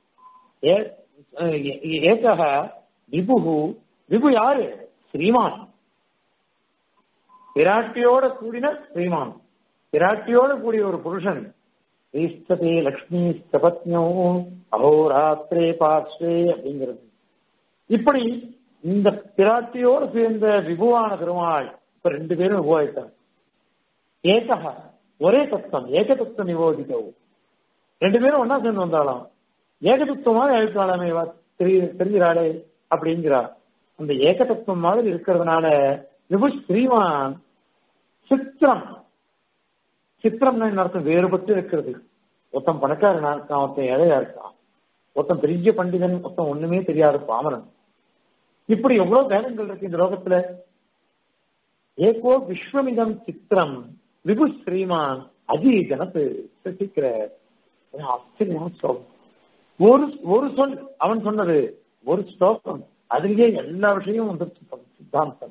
ஏகக விபுகு விபு யாரு ஸ்ரீமான் பிராட்டியோட கூடின ஸ்ரீமான் பிராட்டியோட கூடிய ஒரு புருஷன் ஈஸ்ததே லக்ஷ்மி ஸ்தபத்யோ அஹோராத்திரே பார்ஸ்வே அப்படிங்கிறது இப்படி இந்த பிராட்டியோடு சேர்ந்த விபுவான பெருமாள் இப்ப ரெண்டு பேரும் விபவாயிட்டாங்க ஏகா ஒரே தத்துவம் ஏக தத்துவம் நிவோதித்தோ ரெண்டு பேரும் ஒன்னா சேர்ந்து வந்தாலும் ஏகதத்துவமாக எழுத்தாளமே தெரிகிறாளே அப்படிங்கிறா அந்த ஏகதத்துவம் மாதிரி இருக்கிறதுனால விபு ஸ்ரீமான் சித்திரம் சித்திரம்னா என்ன அர்த்தம் வேறுபட்டு இருக்கிறது ஒருத்தன் பணக்காரனா இருக்கான் ஒருத்தன் ஏழையா இருக்கான் ஒருத்தன் பெரிய பண்டிதன் ஒருத்தன் ஒண்ணுமே தெரியாத பாமரன் இப்படி எவ்வளவு பேதங்கள் இருக்கு இந்த லோகத்துல ஏகோ விஸ்வமிதம் சித்திரம் விபு ஸ்ரீமான் அஜீஜனத்து சித்திக்கிற ஆச்சரியமான ஸ்லோகம் ஒரு ஒரு சொல் அவன் சொன்னது ஒரு ஸ்லோகம் அதுலயே எல்லா விஷயமும் வந்துருச்சு சித்தாந்தம்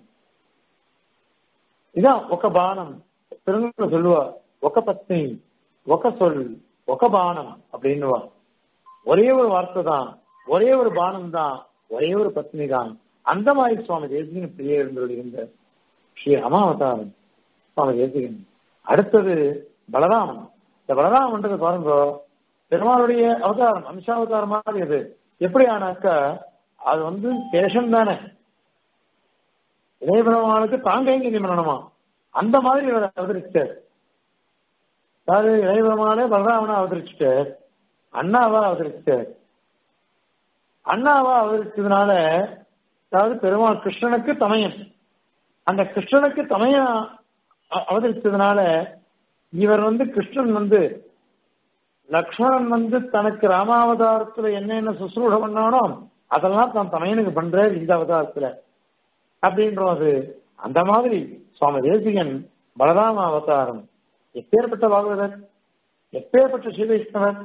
இதான் ఒక బాణం తెలుగులో சொல்லுவா ఒక பத்னி ఒక சொல் ఒక பானம் அப்படின்னுவா ஒரே ஒரு வார்த்தை தான் ஒரே ஒரு பானம் தான் ஒரே ஒரு பத்னி தான் அந்த மாதிரி சுவாமி தேசிகன் பிரியே இருந்த ஸ்ரீ அமாவதாரம் சுவாமி தேசிகன் அடுத்தது பலராமன் இந்த பலராமன்றது பாருங்க பெருமாளுடைய அவதாரம் அம்சாவதாரம் மாதிரி அது எப்படி ஆனாக்கா அது வந்து சேஷம் தானே இளையபெருமானுக்கு தாங்க எங்க பண்ணணுமா அந்த மாதிரி இவர் அவதரிச்சார் அதாவது இளையபெருமானே பலராமனா அவதரிச்சுட்டார் அண்ணாவா அவதரிச்சார் அண்ணாவா அவதரிச்சதுனால அதாவது பெருமாள் கிருஷ்ணனுக்கு தமையன் அந்த கிருஷ்ணனுக்கு தமையன் அவதரிச்சதுனால இவர் வந்து கிருஷ்ணன் வந்து லக்ஷ்மணன் வந்து தனக்கு ராமாவதாரத்துல என்னென்ன சுசுரூட பண்ணானோ அதெல்லாம் தான் தமையனுக்கு பண்றார் இந்த அவதாரத்துல அப்படின்றது அந்த மாதிரி சுவாமி தேசிகன் பலராம அவதாரம் எப்பேற்பட்ட பாகவதர் எப்பேற்பட்ட ஸ்ரீவைஷ்ணவர்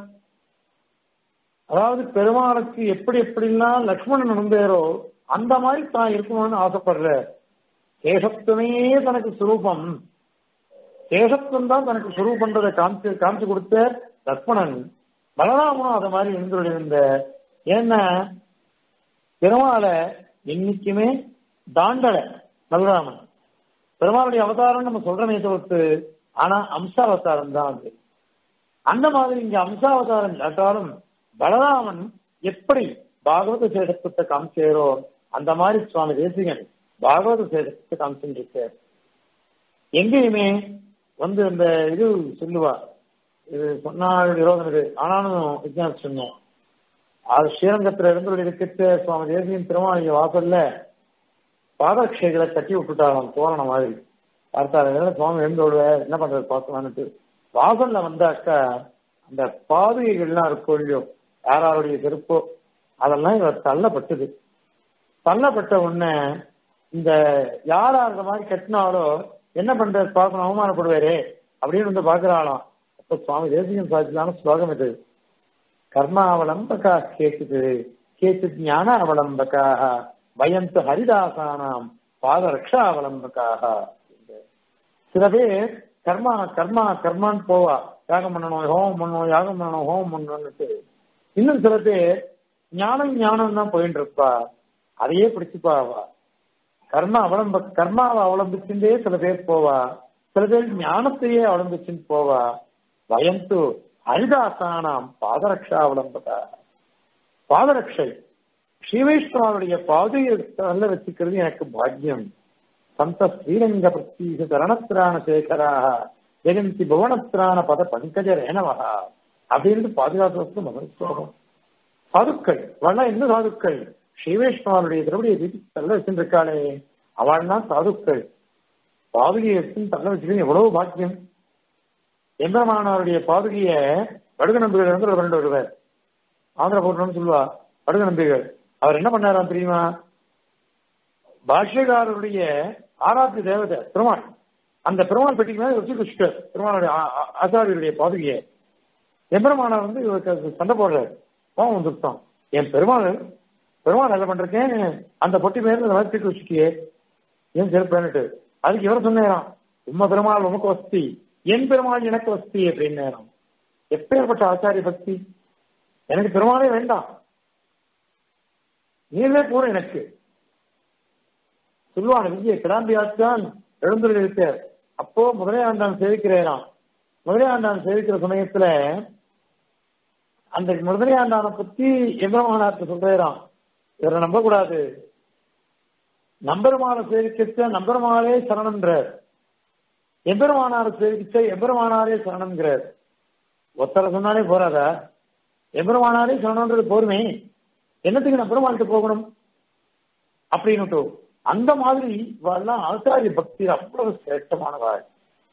அதாவது பெருமாளுக்கு எப்படி எப்படிலாம் லக்ஷ்மணன் நடந்தாரோ அந்த மாதிரி தான் இருக்கணும்னு ஆசைப்படுற சேஷத்துவமே தனக்கு சுரூபம் சேஷத்துவம் தான் தனக்கு சுரூபன்றதை காமிச்சு காமிச்சு கொடுத்த லக்ஷ்மணன் பலராமனும் அதை மாதிரி இருந்த ஏன்னா பெருமாளை என்னைக்குமே தாண்டல பலராமன் பெருமாளுடைய அவதாரம் நம்ம சொல்றமே தவிர்த்து ஆனா அம்சாவதாரம் தான் அது அந்த மாதிரி இங்க அம்சாவதாரம் இல்லாட்டாலும் பலராமன் எப்படி பாகவத சேடத்தை காமிச்சாரோ அந்த மாதிரி சுவாமி தேசிகன் பாகவத சேடத்தை காமிச்சுருக்கார் எங்கேயுமே வந்து இந்த இது சொல்லுவா இது சொன்னால் விரோதனது ஆனாலும் விஜயானம் சொன்னோம் அது ஸ்ரீரங்கத்துல இருந்து இருக்கிற சுவாமி தேசியன் திருமாளிகை வாசல்ல பாதரட்சைகளை கட்டி விட்டுட்டாராம் தோரண மாதிரி பார்த்தாரு சுவாமி எழுந்து விடுவார் என்ன பண்றது பார்க்கலான்ட்டு வாசல்ல வந்தாக்கா அந்த பாதுகைகள்லாம் இருக்கும் இல்லையோ யாராருடைய செருப்போ அதெல்லாம் இவர் தள்ளப்பட்டது தள்ளப்பட்ட உடனே இந்த யாரா அந்த மாதிரி கட்டினாலோ என்ன பண்றது பார்க்கணும் அவமானப்படுவாரு அப்படின்னு வந்து பாக்குறாளாம் அப்ப சுவாமி தேசிகன் சாட்சியான ஸ்லோகம் இது கர்மாவலம்பகா கேட்டுது கேட்டு ஞான அவலம்பகாக வயந்து ஹரிதாசானாம் பாதரக்ஷா அவலம்பகாக சில பேர் கர்மா கர்மா கர்மான்னு போவா யாகம் பண்ணணும் ஹோமம் பண்ணணும் யாகம் பண்ணணும் ஹோமம் பண்ணணும்னுட்டு இன்னும் சில பேர் ஞானம் ஞானம் தான் போயிட்டு இருப்பா அதையே பிடிச்சுப்பா அவா கர்மா அவலம்ப கர்மாவை அவலம்பிச்சுட்டே சில பேர் போவா சில பேர் ஞானத்தையே அவலம்பிச்சுட்டு போவா வயந்து ஹரிதாசானாம் பாதரக்ஷா அவலம்பகா பாதரக்ஷை ஸ்ரீவைஷ்ணவனுடைய பாதையை தள்ள வச்சுக்கிறது எனக்கு பாக்கியம் சந்த ஸ்ரீரங்க பிரத்தீச தரணத்திரான சேகராக ஜெகந்தி புவனத்திரான பத பங்கஜ ரேணவகா அப்படின்னு பாதுகாப்பு முதல் ஸ்லோகம் சாதுக்கள் அவள்லாம் என்ன சாதுக்கள் ஸ்ரீவைஷ்ணவனுடைய திருவடியை வீட்டு தள்ள வச்சுருக்காளே அவள்னா சாதுக்கள் பாதுகையை எடுத்து தள்ள வச்சுக்கிறது எவ்வளவு பாக்கியம் எம்பெருமானவருடைய பாதுகைய வடுக நம்பிகள் வந்து ஒரு ரெண்டு வருவார் ஆந்திர போட்டோம்னு சொல்லுவா வடுக நம்பிகள் அவர் என்ன பண்ணாராம் தெரியுமா பாஷ்யக்காரருடைய ஆராத்திய தேவதை பெருமாள் அந்த பெருமாள் பெட்டிக்கு மேல வச்சு குஷ்டர் பெருமாளுடைய ஆச்சாரியருடைய பாதுகையை எம்பெருமானார் வந்து இவருக்கு சண்டை போடுறாரு கோவம் வந்துருத்தான் என் பெருமாள் பெருமாள் என்ன பண்றேன் அந்த பொட்டி மேல வளர்த்துட்டு வச்சுட்டியே ஏன் சிறப்புன்னுட்டு அதுக்கு இவர் சொன்னாராம் உம்ம பெருமாள் உமக்கு வசதி என் பெருமாள் எனக்கு வசதி அப்படின்னு எப்பேற்பட்ட ஆச்சாரிய பக்தி எனக்கு பெருமாளே வேண்டாம் நீங்களே போற எனக்கு சொல்லுவான் விஜய கிடாம்பி ஆச்சான் எழுந்துள்ள இருக்க அப்போ முதலே ஆண்டான் சேவிக்கிறேனாம் முதலே ஆண்டான் சேவிக்கிற சமயத்துல அந்த முதலே ஆண்டானை பத்தி எம்பெருமானார்ட்ட சொல்றேராம் இவரை நம்ப கூடாது நம்பெருமான சேவிக்கிச்ச நம்பெருமானே சரணம்ன்றார் எம்பெருமானார சேவிக்கிச்ச எம்பெருமானாரே சரணம்ங்கிறார் ஒத்தரை சொன்னாலே போறாதா எம்பெருமானாரே சரணம்ன்றது போருமே என்னத்துக்கு நான் பெருமாள்கிட்ட போகணும் அப்படின்னுட்டு அந்த மாதிரி இவெல்லாம் ஆச்சாரிய பக்தி அவ்வளவு சிரேஷ்டமானவாள்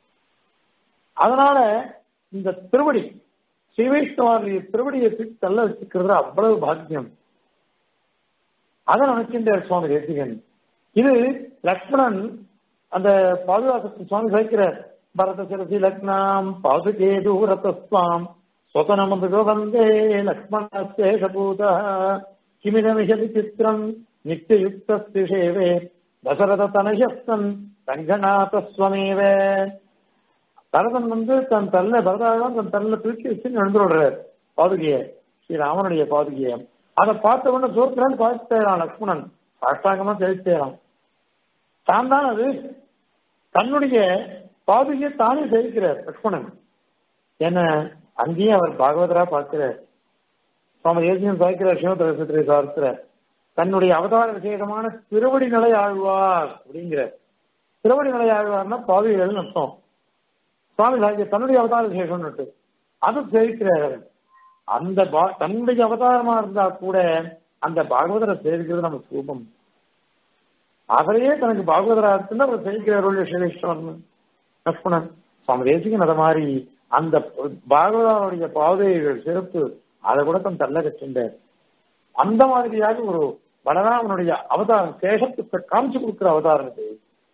அதனால இந்த திருவடி ஸ்ரீவைஷ்ணவாரிய திருவடியை தள்ள வச்சுக்கிறது அவ்வளவு பாக்கியம் அதை நினைக்கின்றார் சுவாமி தேசிகன் இது லக்ஷ்மணன் அந்த பாதுகாப்பு சுவாமி சகிக்கிறார் பரத சிரசி லக்னாம் பாதுகே தூரத்தஸ்வாம் ஸ்வதனமது வந்தே லக்ஷ்மணேஷபூத கிமிதமிஷ விசித்திரம் நித்தியுக்தஸ்திஷேவே தசரத தனயஸ்தன் ரங்கநாதஸ்வமேவ பரதன் வந்து தன் தள்ள பரதாதான் தன் தள்ள தூக்கி வச்சு நடந்து விடுறார் பாதுகைய ஸ்ரீராமனுடைய பாதுகைய அதை பார்த்த உடனே சோர்க்கிறான் பார்த்துறான் லக்ஷ்மணன் சாஷ்டாங்கமா தெரிவித்தேறான் தான் தான் அது தன்னுடைய பாதுகையை தானே தெரிவிக்கிறார் லக்ஷ்மணன் என்ன அங்கேயும் அவர் பாகவதரா பார்க்கிறார் சுவாமி தேசியம் சாய்க்கிறார் சிவத்திரை சார்க்கிறார் தன்னுடைய அவதார விசேஷமான திருவடி நிலை ஆழ்வார் அப்படிங்கிற திருவடி நிலை ஆழ்வார்னா பாவிகள் அர்த்தம் சுவாமி சாகிய தன்னுடைய அவதார விசேஷம் அது சேவிக்கிறார் அந்த தன்னுடைய அவதாரமா இருந்தா கூட அந்த பாகவதரை சேவிக்கிறது நம்ம சூபம் அவரையே தனக்கு பாகவதரா இருக்குன்னு அவர் சேவிக்கிறார் சிரேஷ்டன் லக்ஷ்மணன் சுவாமி தேசிகன் அதை மாதிரி அந்த பாகவதாருடைய பாதைகள் சிறப்பு அதை கூட தன் தள்ள வச்சிருந்தார் அந்த மாதிரியாக ஒரு பலராமனுடைய அவதாரம் சேஷத்துக்கு காமிச்சு கொடுக்கிற அவதாரம் இது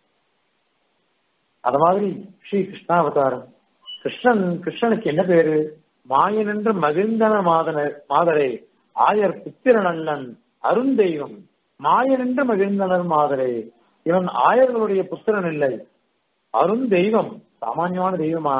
அது மாதிரி ஸ்ரீ கிருஷ்ணா அவதாரம் கிருஷ்ணன் கிருஷ்ணனுக்கு என்ன பேரு மாயன் என்று மகிழ்ந்தன மாதன மாதரே ஆயர் புத்திரனல்லன் அருந்தெய்வம் மாயன் என்று மகிழ்ந்தனர் மாதரே இவன் ஆயர்களுடைய புத்திரன் இல்லை அருந்தெய்வம் சாமானியமான தெய்வமா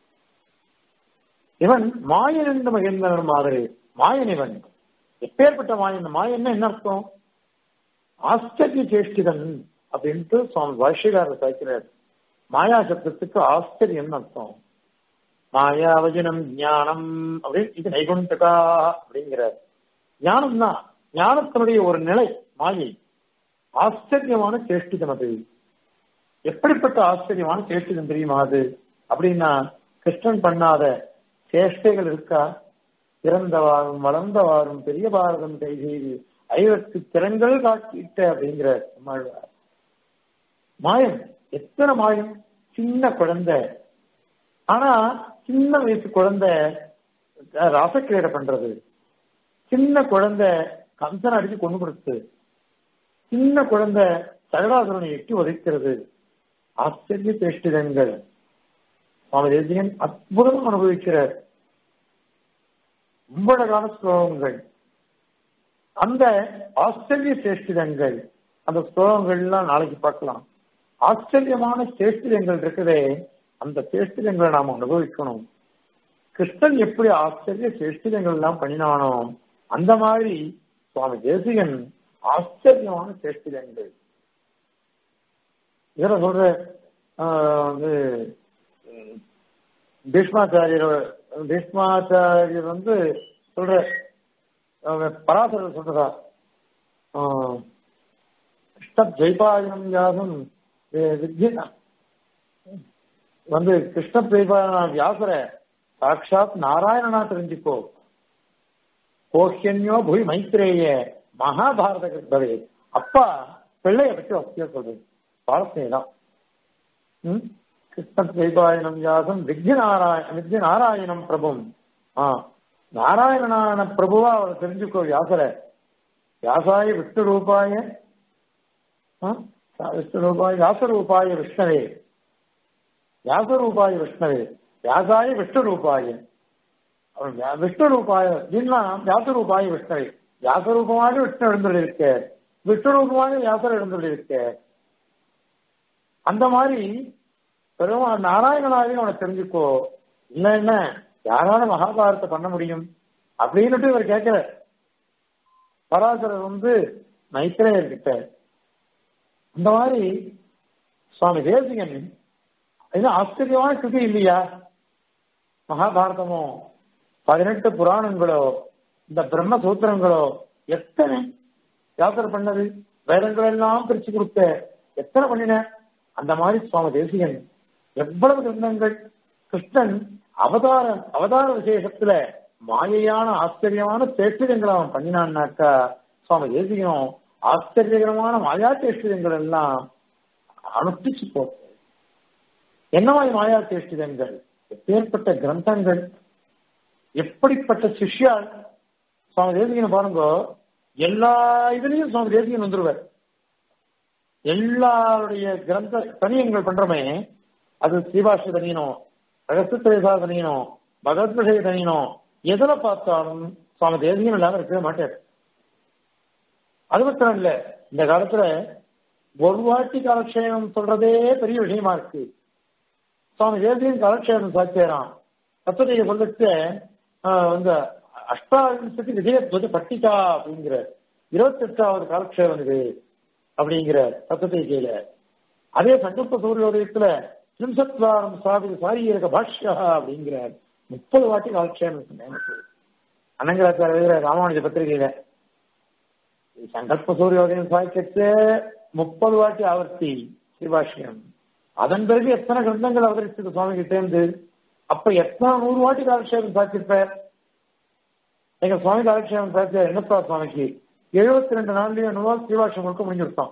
இவன் மாயன் என்று மகிழ்ந்தனர் மாதிரி மாயன் இவன் எப்பேற்பட்ட மாயன் மாயன் என்ன அர்த்தம் ஆச்சரிய சேஷ்டிதன் அப்படின்ட்டு சுவாமி பாஷ்யகாரர் சாய்க்கிறார் மாயா சப்தத்துக்கு ஆச்சரியம் அர்த்தம் மாயாவஜனம் ஞானம் அப்படின்னு இது நைகுண்டகா அப்படிங்கிறார் ஞானம் தான் ஞானத்தினுடைய ஒரு நிலை மாயை ஆச்சரியமான சேஷ்டிதம் அது எப்படிப்பட்ட ஆச்சரியமான சேஷ்டிதம் தெரியுமா அது அப்படின்னா கிருஷ்ணன் பண்ணாத சேஷ்டைகள் இருக்கா பிறந்தவாறும் வளர்ந்தவாறும் பெரிய பாரதம் கை செய்து ஐவருக்கு திறன்கள் காட்டிட்ட அப்படிங்கிற நம்மாழ்வார் மாயம் எத்தனை மாயம் சின்ன குழந்தை ஆனா சின்ன வயசு குழந்தை ராசக்கிரீடை பண்றது சின்ன குழந்தை கம்சன் அடிச்சு கொண்டு கொடுத்து சின்ன குழந்தை சகடாசுரனை எட்டி உதைக்கிறது ஆச்சரிய சேஷ்டிதங்கள் சுவாமி தேசிகன் அற்புதம் அனுபவிக்கிறார் ரொம்ப அழகான ஸ்லோகங்கள் அந்த ஆச்சரிய சேஷ்டிதங்கள் அந்த ஸ்லோகங்கள்லாம் நாளைக்கு பார்க்கலாம் ஆச்சரியமான சேஷ்டிதங்கள் இருக்குதே அந்த சேஷ்டிதங்களை நாம் அனுபவிக்கணும் கிருஷ்ணன் எப்படி ஆச்சரிய சேஷ்டிதங்கள் எல்லாம் பண்ணினானோ அந்த மாதிரி சுவாமி தேசிகன் ஆச்சரியமான சேஷ்டிதங்கள் இதுல சொல்ற வந்து பீஷ்மாச்சாரியர் பீஷ்மாச்சாரியர் வந்து சொல்ற பராசரர் சொல்றதா கிருஷ்ண ஜெய்பாயனம் யாதம் வித்யா வந்து கிருஷ்ண ஜெய்பாயன வியாசர சாட்சாத் நாராயணனா தெரிஞ்சுக்கோ கோஹ்யன்யோ புவி மைத்ரேய மகாபாரத கிருத்தவே அப்பா பிள்ளைய பற்றி வசதியா சொல்றது பாலசே தான் கிருஷ்ண ஜெய்பாயனம் யாசம் வித்ய நாராயண வித்ய நாராயணம் பிரபும் ஆ நாராயணனான பிரபுவா அவரை தெரிஞ்சுக்கோ வியாசர வியாசாய விஷ்ணு ரூபாய விஷ்ணு ரூபாய வியாசரூபாய விஷ்ணவே வியாசரூபாய விஷ்ணவே வியாசாய விஷ்ணு ரூபாய விஷ்ணு ரூபாய வியாசரூபாய விஷ்ணவே வியாசரூபமாக விஷ்ணு எழுந்துள்ளிருக்க விஷ்ணு ரூபமாக வியாசர் எழுந்துள்ளிருக்க அந்த மாதிரி பெருமா நாராயணனாவே அவனை தெரிஞ்சுக்கோ இல்ல என்ன யாரால மகாபாரத்தை பண்ண முடியும் அப்படின்னுட்டு இவர் கேட்கிற பராசரர் வந்து மைத்திரேயர் கிட்ட அந்த மாதிரி சுவாமி தேசிகன் இது ஆச்சரியமான கிருதி இல்லையா மகாபாரதமோ பதினெட்டு புராணங்களோ இந்த பிரம்ம சூத்திரங்களோ எத்தனை யாத்திரை பண்ணது வேதங்கள் எல்லாம் பிரிச்சு கொடுத்த எத்தனை பண்ணின அந்த மாதிரி சுவாமி தேசிகன் எவ்வளவு கிரந்தங்கள் கிருஷ்ணன் அவதார அவதார விசேஷத்துல மாயையான ஆச்சரியமான சேஷ்டிதங்களை அவன் பண்ணினான்னாக்கா சுவாமி தேசிகனும் ஆச்சரியகரமான மாயா சேஷ்டிதங்கள் எல்லாம் அனுஷ்டிச்சு போட்டு என்ன மாதிரி மாயா சேஷ்டிதங்கள் எப்பேற்பட்ட கிரந்தங்கள் எப்படிப்பட்ட சிஷ்யால் சுவாமி தேசிகனை பாருங்க எல்லா இதுலயும் சுவாமி தேசிகன் வந்துருவார் எல்லாருடைய கிரந்த தனியங்கள் பண்றோமே அது ஸ்ரீபாஷ தனியனும் ரகசியத்திரேசா தனியனும் பகவத் விஷய தனியனும் எதுல பார்த்தாலும் சுவாமி தேசிகன் இல்லாம இருக்கவே மாட்டார் அது மட்டும் இல்ல இந்த காலத்துல ஒரு வாட்டி காலக்ஷேபம் சொல்றதே பெரிய விஷயமா இருக்கு சுவாமி தேசிகன் காலக்ஷேபம் சாத்தியாராம் தத்துவத்தை சொல்லிட்டு இந்த அஷ்டாவிசதி விஜயத்வஜ பட்டிகா அப்படிங்கிற இருபத்தி எட்டாவது காலக்ஷேபம் இது அப்படிங்கிற தத்துவத்தை கீழ அதே சங்கல்ப சூரியோதயத்துல திரிம்சத்வாரம் சாபித சாரீரக பாஷ்யா அப்படிங்கிற முப்பது வாட்டி காலக்ஷேபம் அனங்கராச்சார எழுதுற ராமானுஜ பத்திரிகையில சங்கல்ப சூரியோதயம் சாய்க்கத்து முப்பது வாட்டி ஆவர்த்தி ஸ்ரீபாஷ்யம் அதன் பிறகு எத்தனை கிரந்தங்கள் அவதரிச்சது சுவாமி கிட்டேருந்து அப்ப எத்தனை நூறு வாட்டி காலக்ஷேபம் சாத்திருப்பார் எங்க சுவாமி காலக்ஷேபம் சாத்திய என்னப்பா சுவாமிக்கு எழுபத்தி ரெண்டு நாள்லயும் நூறு ஸ்ரீபாஷ்யம் முழுக்க முடிஞ்சிருத்தோம்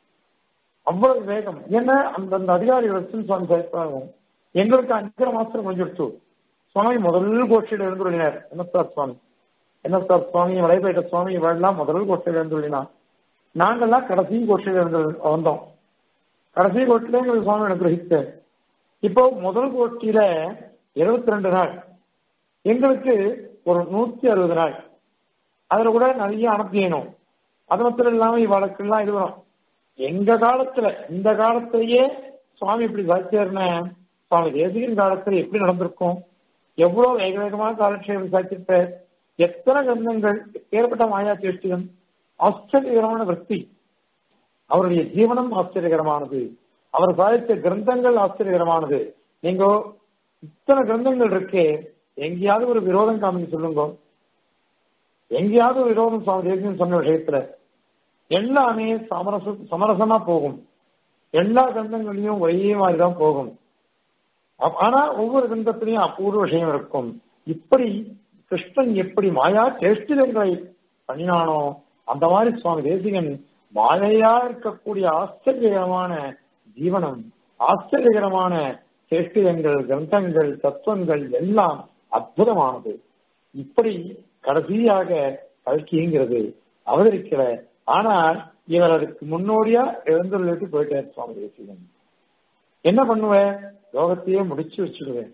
அவ்வளவு வேகம் ஏன்னா அந்த அந்த அதிகாரிகள் வச்சு சுவாமி சாய்ப்பாகும் எங்களுக்கு அஞ்சரை மாசத்துல முடிஞ்சிருச்சு சுவாமி முதல் கோஷ்டியில் எழுந்துள்ளினார் என்னஸ்தார் சுவாமி என்னஸ்தார் சுவாமி வலைபேட்ட சுவாமி இவெல்லாம் முதல் கோஷ்டியில் எழுந்துள்ளினார் நாங்கள்லாம் கடைசி கோஷ்டியில் இருந்து வந்தோம் கடைசி கோஷ்டில எங்களுக்கு சுவாமி அனுகிரகித்தார் இப்போ முதல் கோஷ்டியில இருபத்தி ரெண்டு நாள் எங்களுக்கு ஒரு நூத்தி அறுபது நாள் அதுல கூட நிறைய அனுப்பியணும் அது மட்டும் இல்லாம இவ்வழக்கெல்லாம் இது வரும் எங்க காலத்துல இந்த காலத்திலேயே சுவாமி இப்படி சாட்சியர்ன சுவாமி தேசிகன் காலத்துல எப்படி நடந்திருக்கும் எவ்வளவு வேக வேகமாக காலட்சேபம் சாட்சிப்பார் எத்தனை கிரந்தங்கள் ஏற்பட்ட மாயா சேஷ்டிகம் ஆச்சரியகரமான விற்பி அவருடைய ஜீவனம் ஆச்சரியகரமானது அவர் சாதித்த கிரந்தங்கள் ஆச்சரியகரமானது நீங்க இத்தனை கிரந்தங்கள் இருக்கே எங்கேயாவது ஒரு விரோதம் காமிக்க சொல்லுங்க எங்கேயாவது ஒரு விரோதம் சுவாமி தேசிகன் சொன்ன விஷயத்துல எல்லாமே சமரச சமரசமா போகும் எல்லா கிரந்தங்களையும் ஒரே மாதிரி தான் போகும் ஆனா ஒவ்வொரு கிரந்தத்திலையும் அபூர்வ விஷயம் இருக்கும் இப்படி கிருஷ்ணன் எப்படி மாயா சேஷ்டிதங்களை பண்ணினானோ அந்த மாதிரி சுவாமி தேசிகன் மாயையா இருக்கக்கூடிய ஆச்சரியகரமான ஜீவனம் ஆச்சரியகரமான சேஷ்டிதங்கள் கிரந்தங்கள் தத்துவங்கள் எல்லாம் அற்புதமானது இப்படி கடைசியாக கல்கிங்கிறது அவதரிக்கிற ஆனால் இவர் அதுக்கு முன்னோடியா எழுந்துள்ளிட்டு போயிட்டார் சுவாமி தேசிகன் என்ன பண்ணுவேன் யோகத்தையே முடிச்சு வச்சுடுவேன்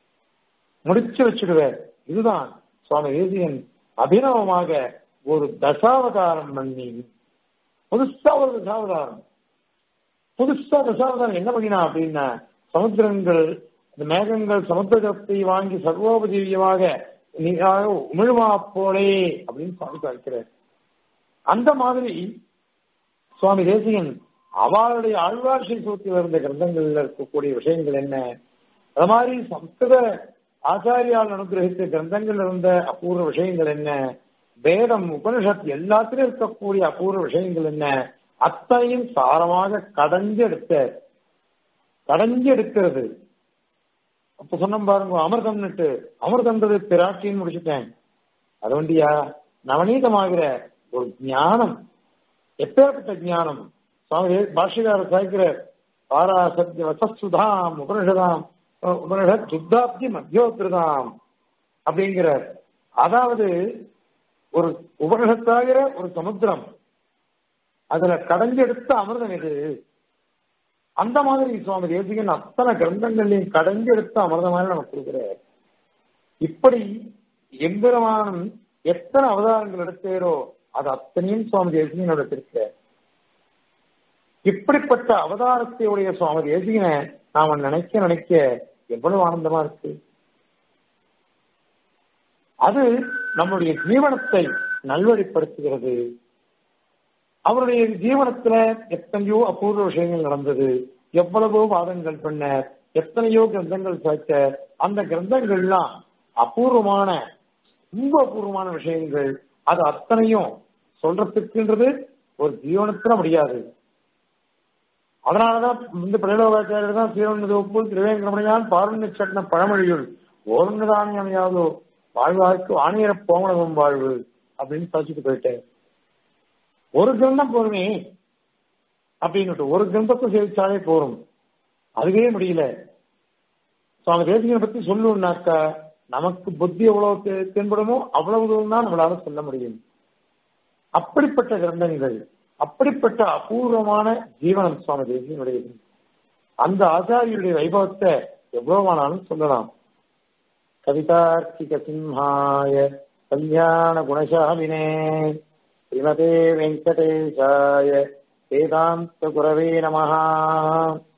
முடிச்சு வச்சுடுவேன் இதுதான் சுவாமி தேசிகன் அபிநவமாக ஒரு தசாவதாரம் பண்ணி புதுசா ஒரு தசாவதாரம் புதுசா தசாவதாரம் என்ன பண்ணினா அப்படின்னா சமுத்திரங்கள் இந்த மேகங்கள் சமுத்திரத்தை வாங்கி சர்வோபஜீவியமாக நீராக உமிழ்மா போலே அப்படின்னு சுவாமி பார்க்கிறார் அந்த மாதிரி சுவாமி தேசிகன் அவளுடைய ஆழ்வார்ஷை சூத்தியில் இருந்த கிரந்தங்கள்ல இருக்கக்கூடிய விஷயங்கள் என்ன அது மாதிரி சம்ஸ்கிருத ஆச்சாரியால் அனுகிரகித்த கிரந்தங்கள் இருந்த அபூர்வ விஷயங்கள் என்ன வேதம் உபனிஷத் எல்லாத்திலும் இருக்கக்கூடிய அபூர்வ விஷயங்கள் என்ன அத்தனையும் சாரமாக கடைஞ்சு எடுத்த கடைஞ்சு எடுக்கிறது அப்ப சொன்ன பாருங்க அமிர்தம்னுட்டு அமிர்தம்ன்றது பிராட்டின்னு முடிச்சுட்டேன் அது வண்டியா நவநீதமாகிற ஒரு ஞானம் எப்பேற்பட்ட ஞானம் சுவாமி பாஷிகாரர் சாய்க்கிற பாரா சத்ய வசசுதாம் உபனிஷதாம் உபனிஷத் சுத்தாப்தி மத்தியோத்திரதாம் அப்படிங்கிறார் அதாவது ஒரு உபனிஷத்தாகிற ஒரு சமுத்திரம் அதுல கடைஞ்செடுத்த அமிர்தம் இது அந்த மாதிரி சுவாமி தேசிகன் அத்தனை கிரந்தங்களையும் கடைஞ்செடுத்த அமிர்தமாக நமக்கு கொடுக்கிறார் இப்படி எம்பெருமானம் எத்தனை அவதாரங்கள் எடுத்தாரோ அது அத்தனையும் சுவாமி தேசிகன் எடுத்திருக்கிறார் இப்படிப்பட்ட அவதாரத்தை உடைய சுவாமி தேசிகனை நாம நினைக்க நினைக்க எவ்வளவு ஆனந்தமா இருக்கு அது நம்முடைய ஜீவனத்தை நல்வழிப்படுத்துகிறது அவருடைய ஜீவனத்துல எத்தனையோ அபூர்வ விஷயங்கள் நடந்தது எவ்வளவோ வாதங்கள் பண்ண எத்தனையோ கிரந்தங்கள் சேர்த்த அந்த கிரந்தங்கள்லாம் அபூர்வமான ரொம்ப அபூர்வமான விஷயங்கள் அது அத்தனையும் சொல்றதுக்குன்றது ஒரு ஜீவனத்துல முடியாது அதனாலதான் இந்த பிரலோகாச்சாரியர் தான் சீரன் ஒப்புள் திருவேங்கரமணியான் பார்வண்ண சட்ன பழமொழியுள் ஓரங்கதானியாவதோ வாழ்வார்க்கு ஆணையர போமனவும் வாழ்வு அப்படின்னு படிச்சுட்டு போயிட்டேன் ஒரு கிரந்தம் போருமே அப்படின்னு ஒரு கிரந்தத்தை சேவிச்சாலே போரும் அதுவே முடியல சுவாமி தேசிகனை பத்தி சொல்லணும்னாக்கா நமக்கு புத்தி எவ்வளவு தென்படுமோ அவ்வளவு தூரம் தான் நம்மளால சொல்ல முடியும் அப்படிப்பட்ட கிரந்தங்கள் அப்படிப்பட்ட அபூர்வமான ஜீவனம் சுவாமி தேசியனுடையது அந்த ஆச்சாரியுடைய வைபவத்தை எவ்வளவானாலும் சொல்லலாம் கவிதார்க்கிக சிம்ஹாய கல்யாண குணசாமினே ஸ்ரீமதே வெங்கடேஷாய வேதாந்த குரவே நமஹா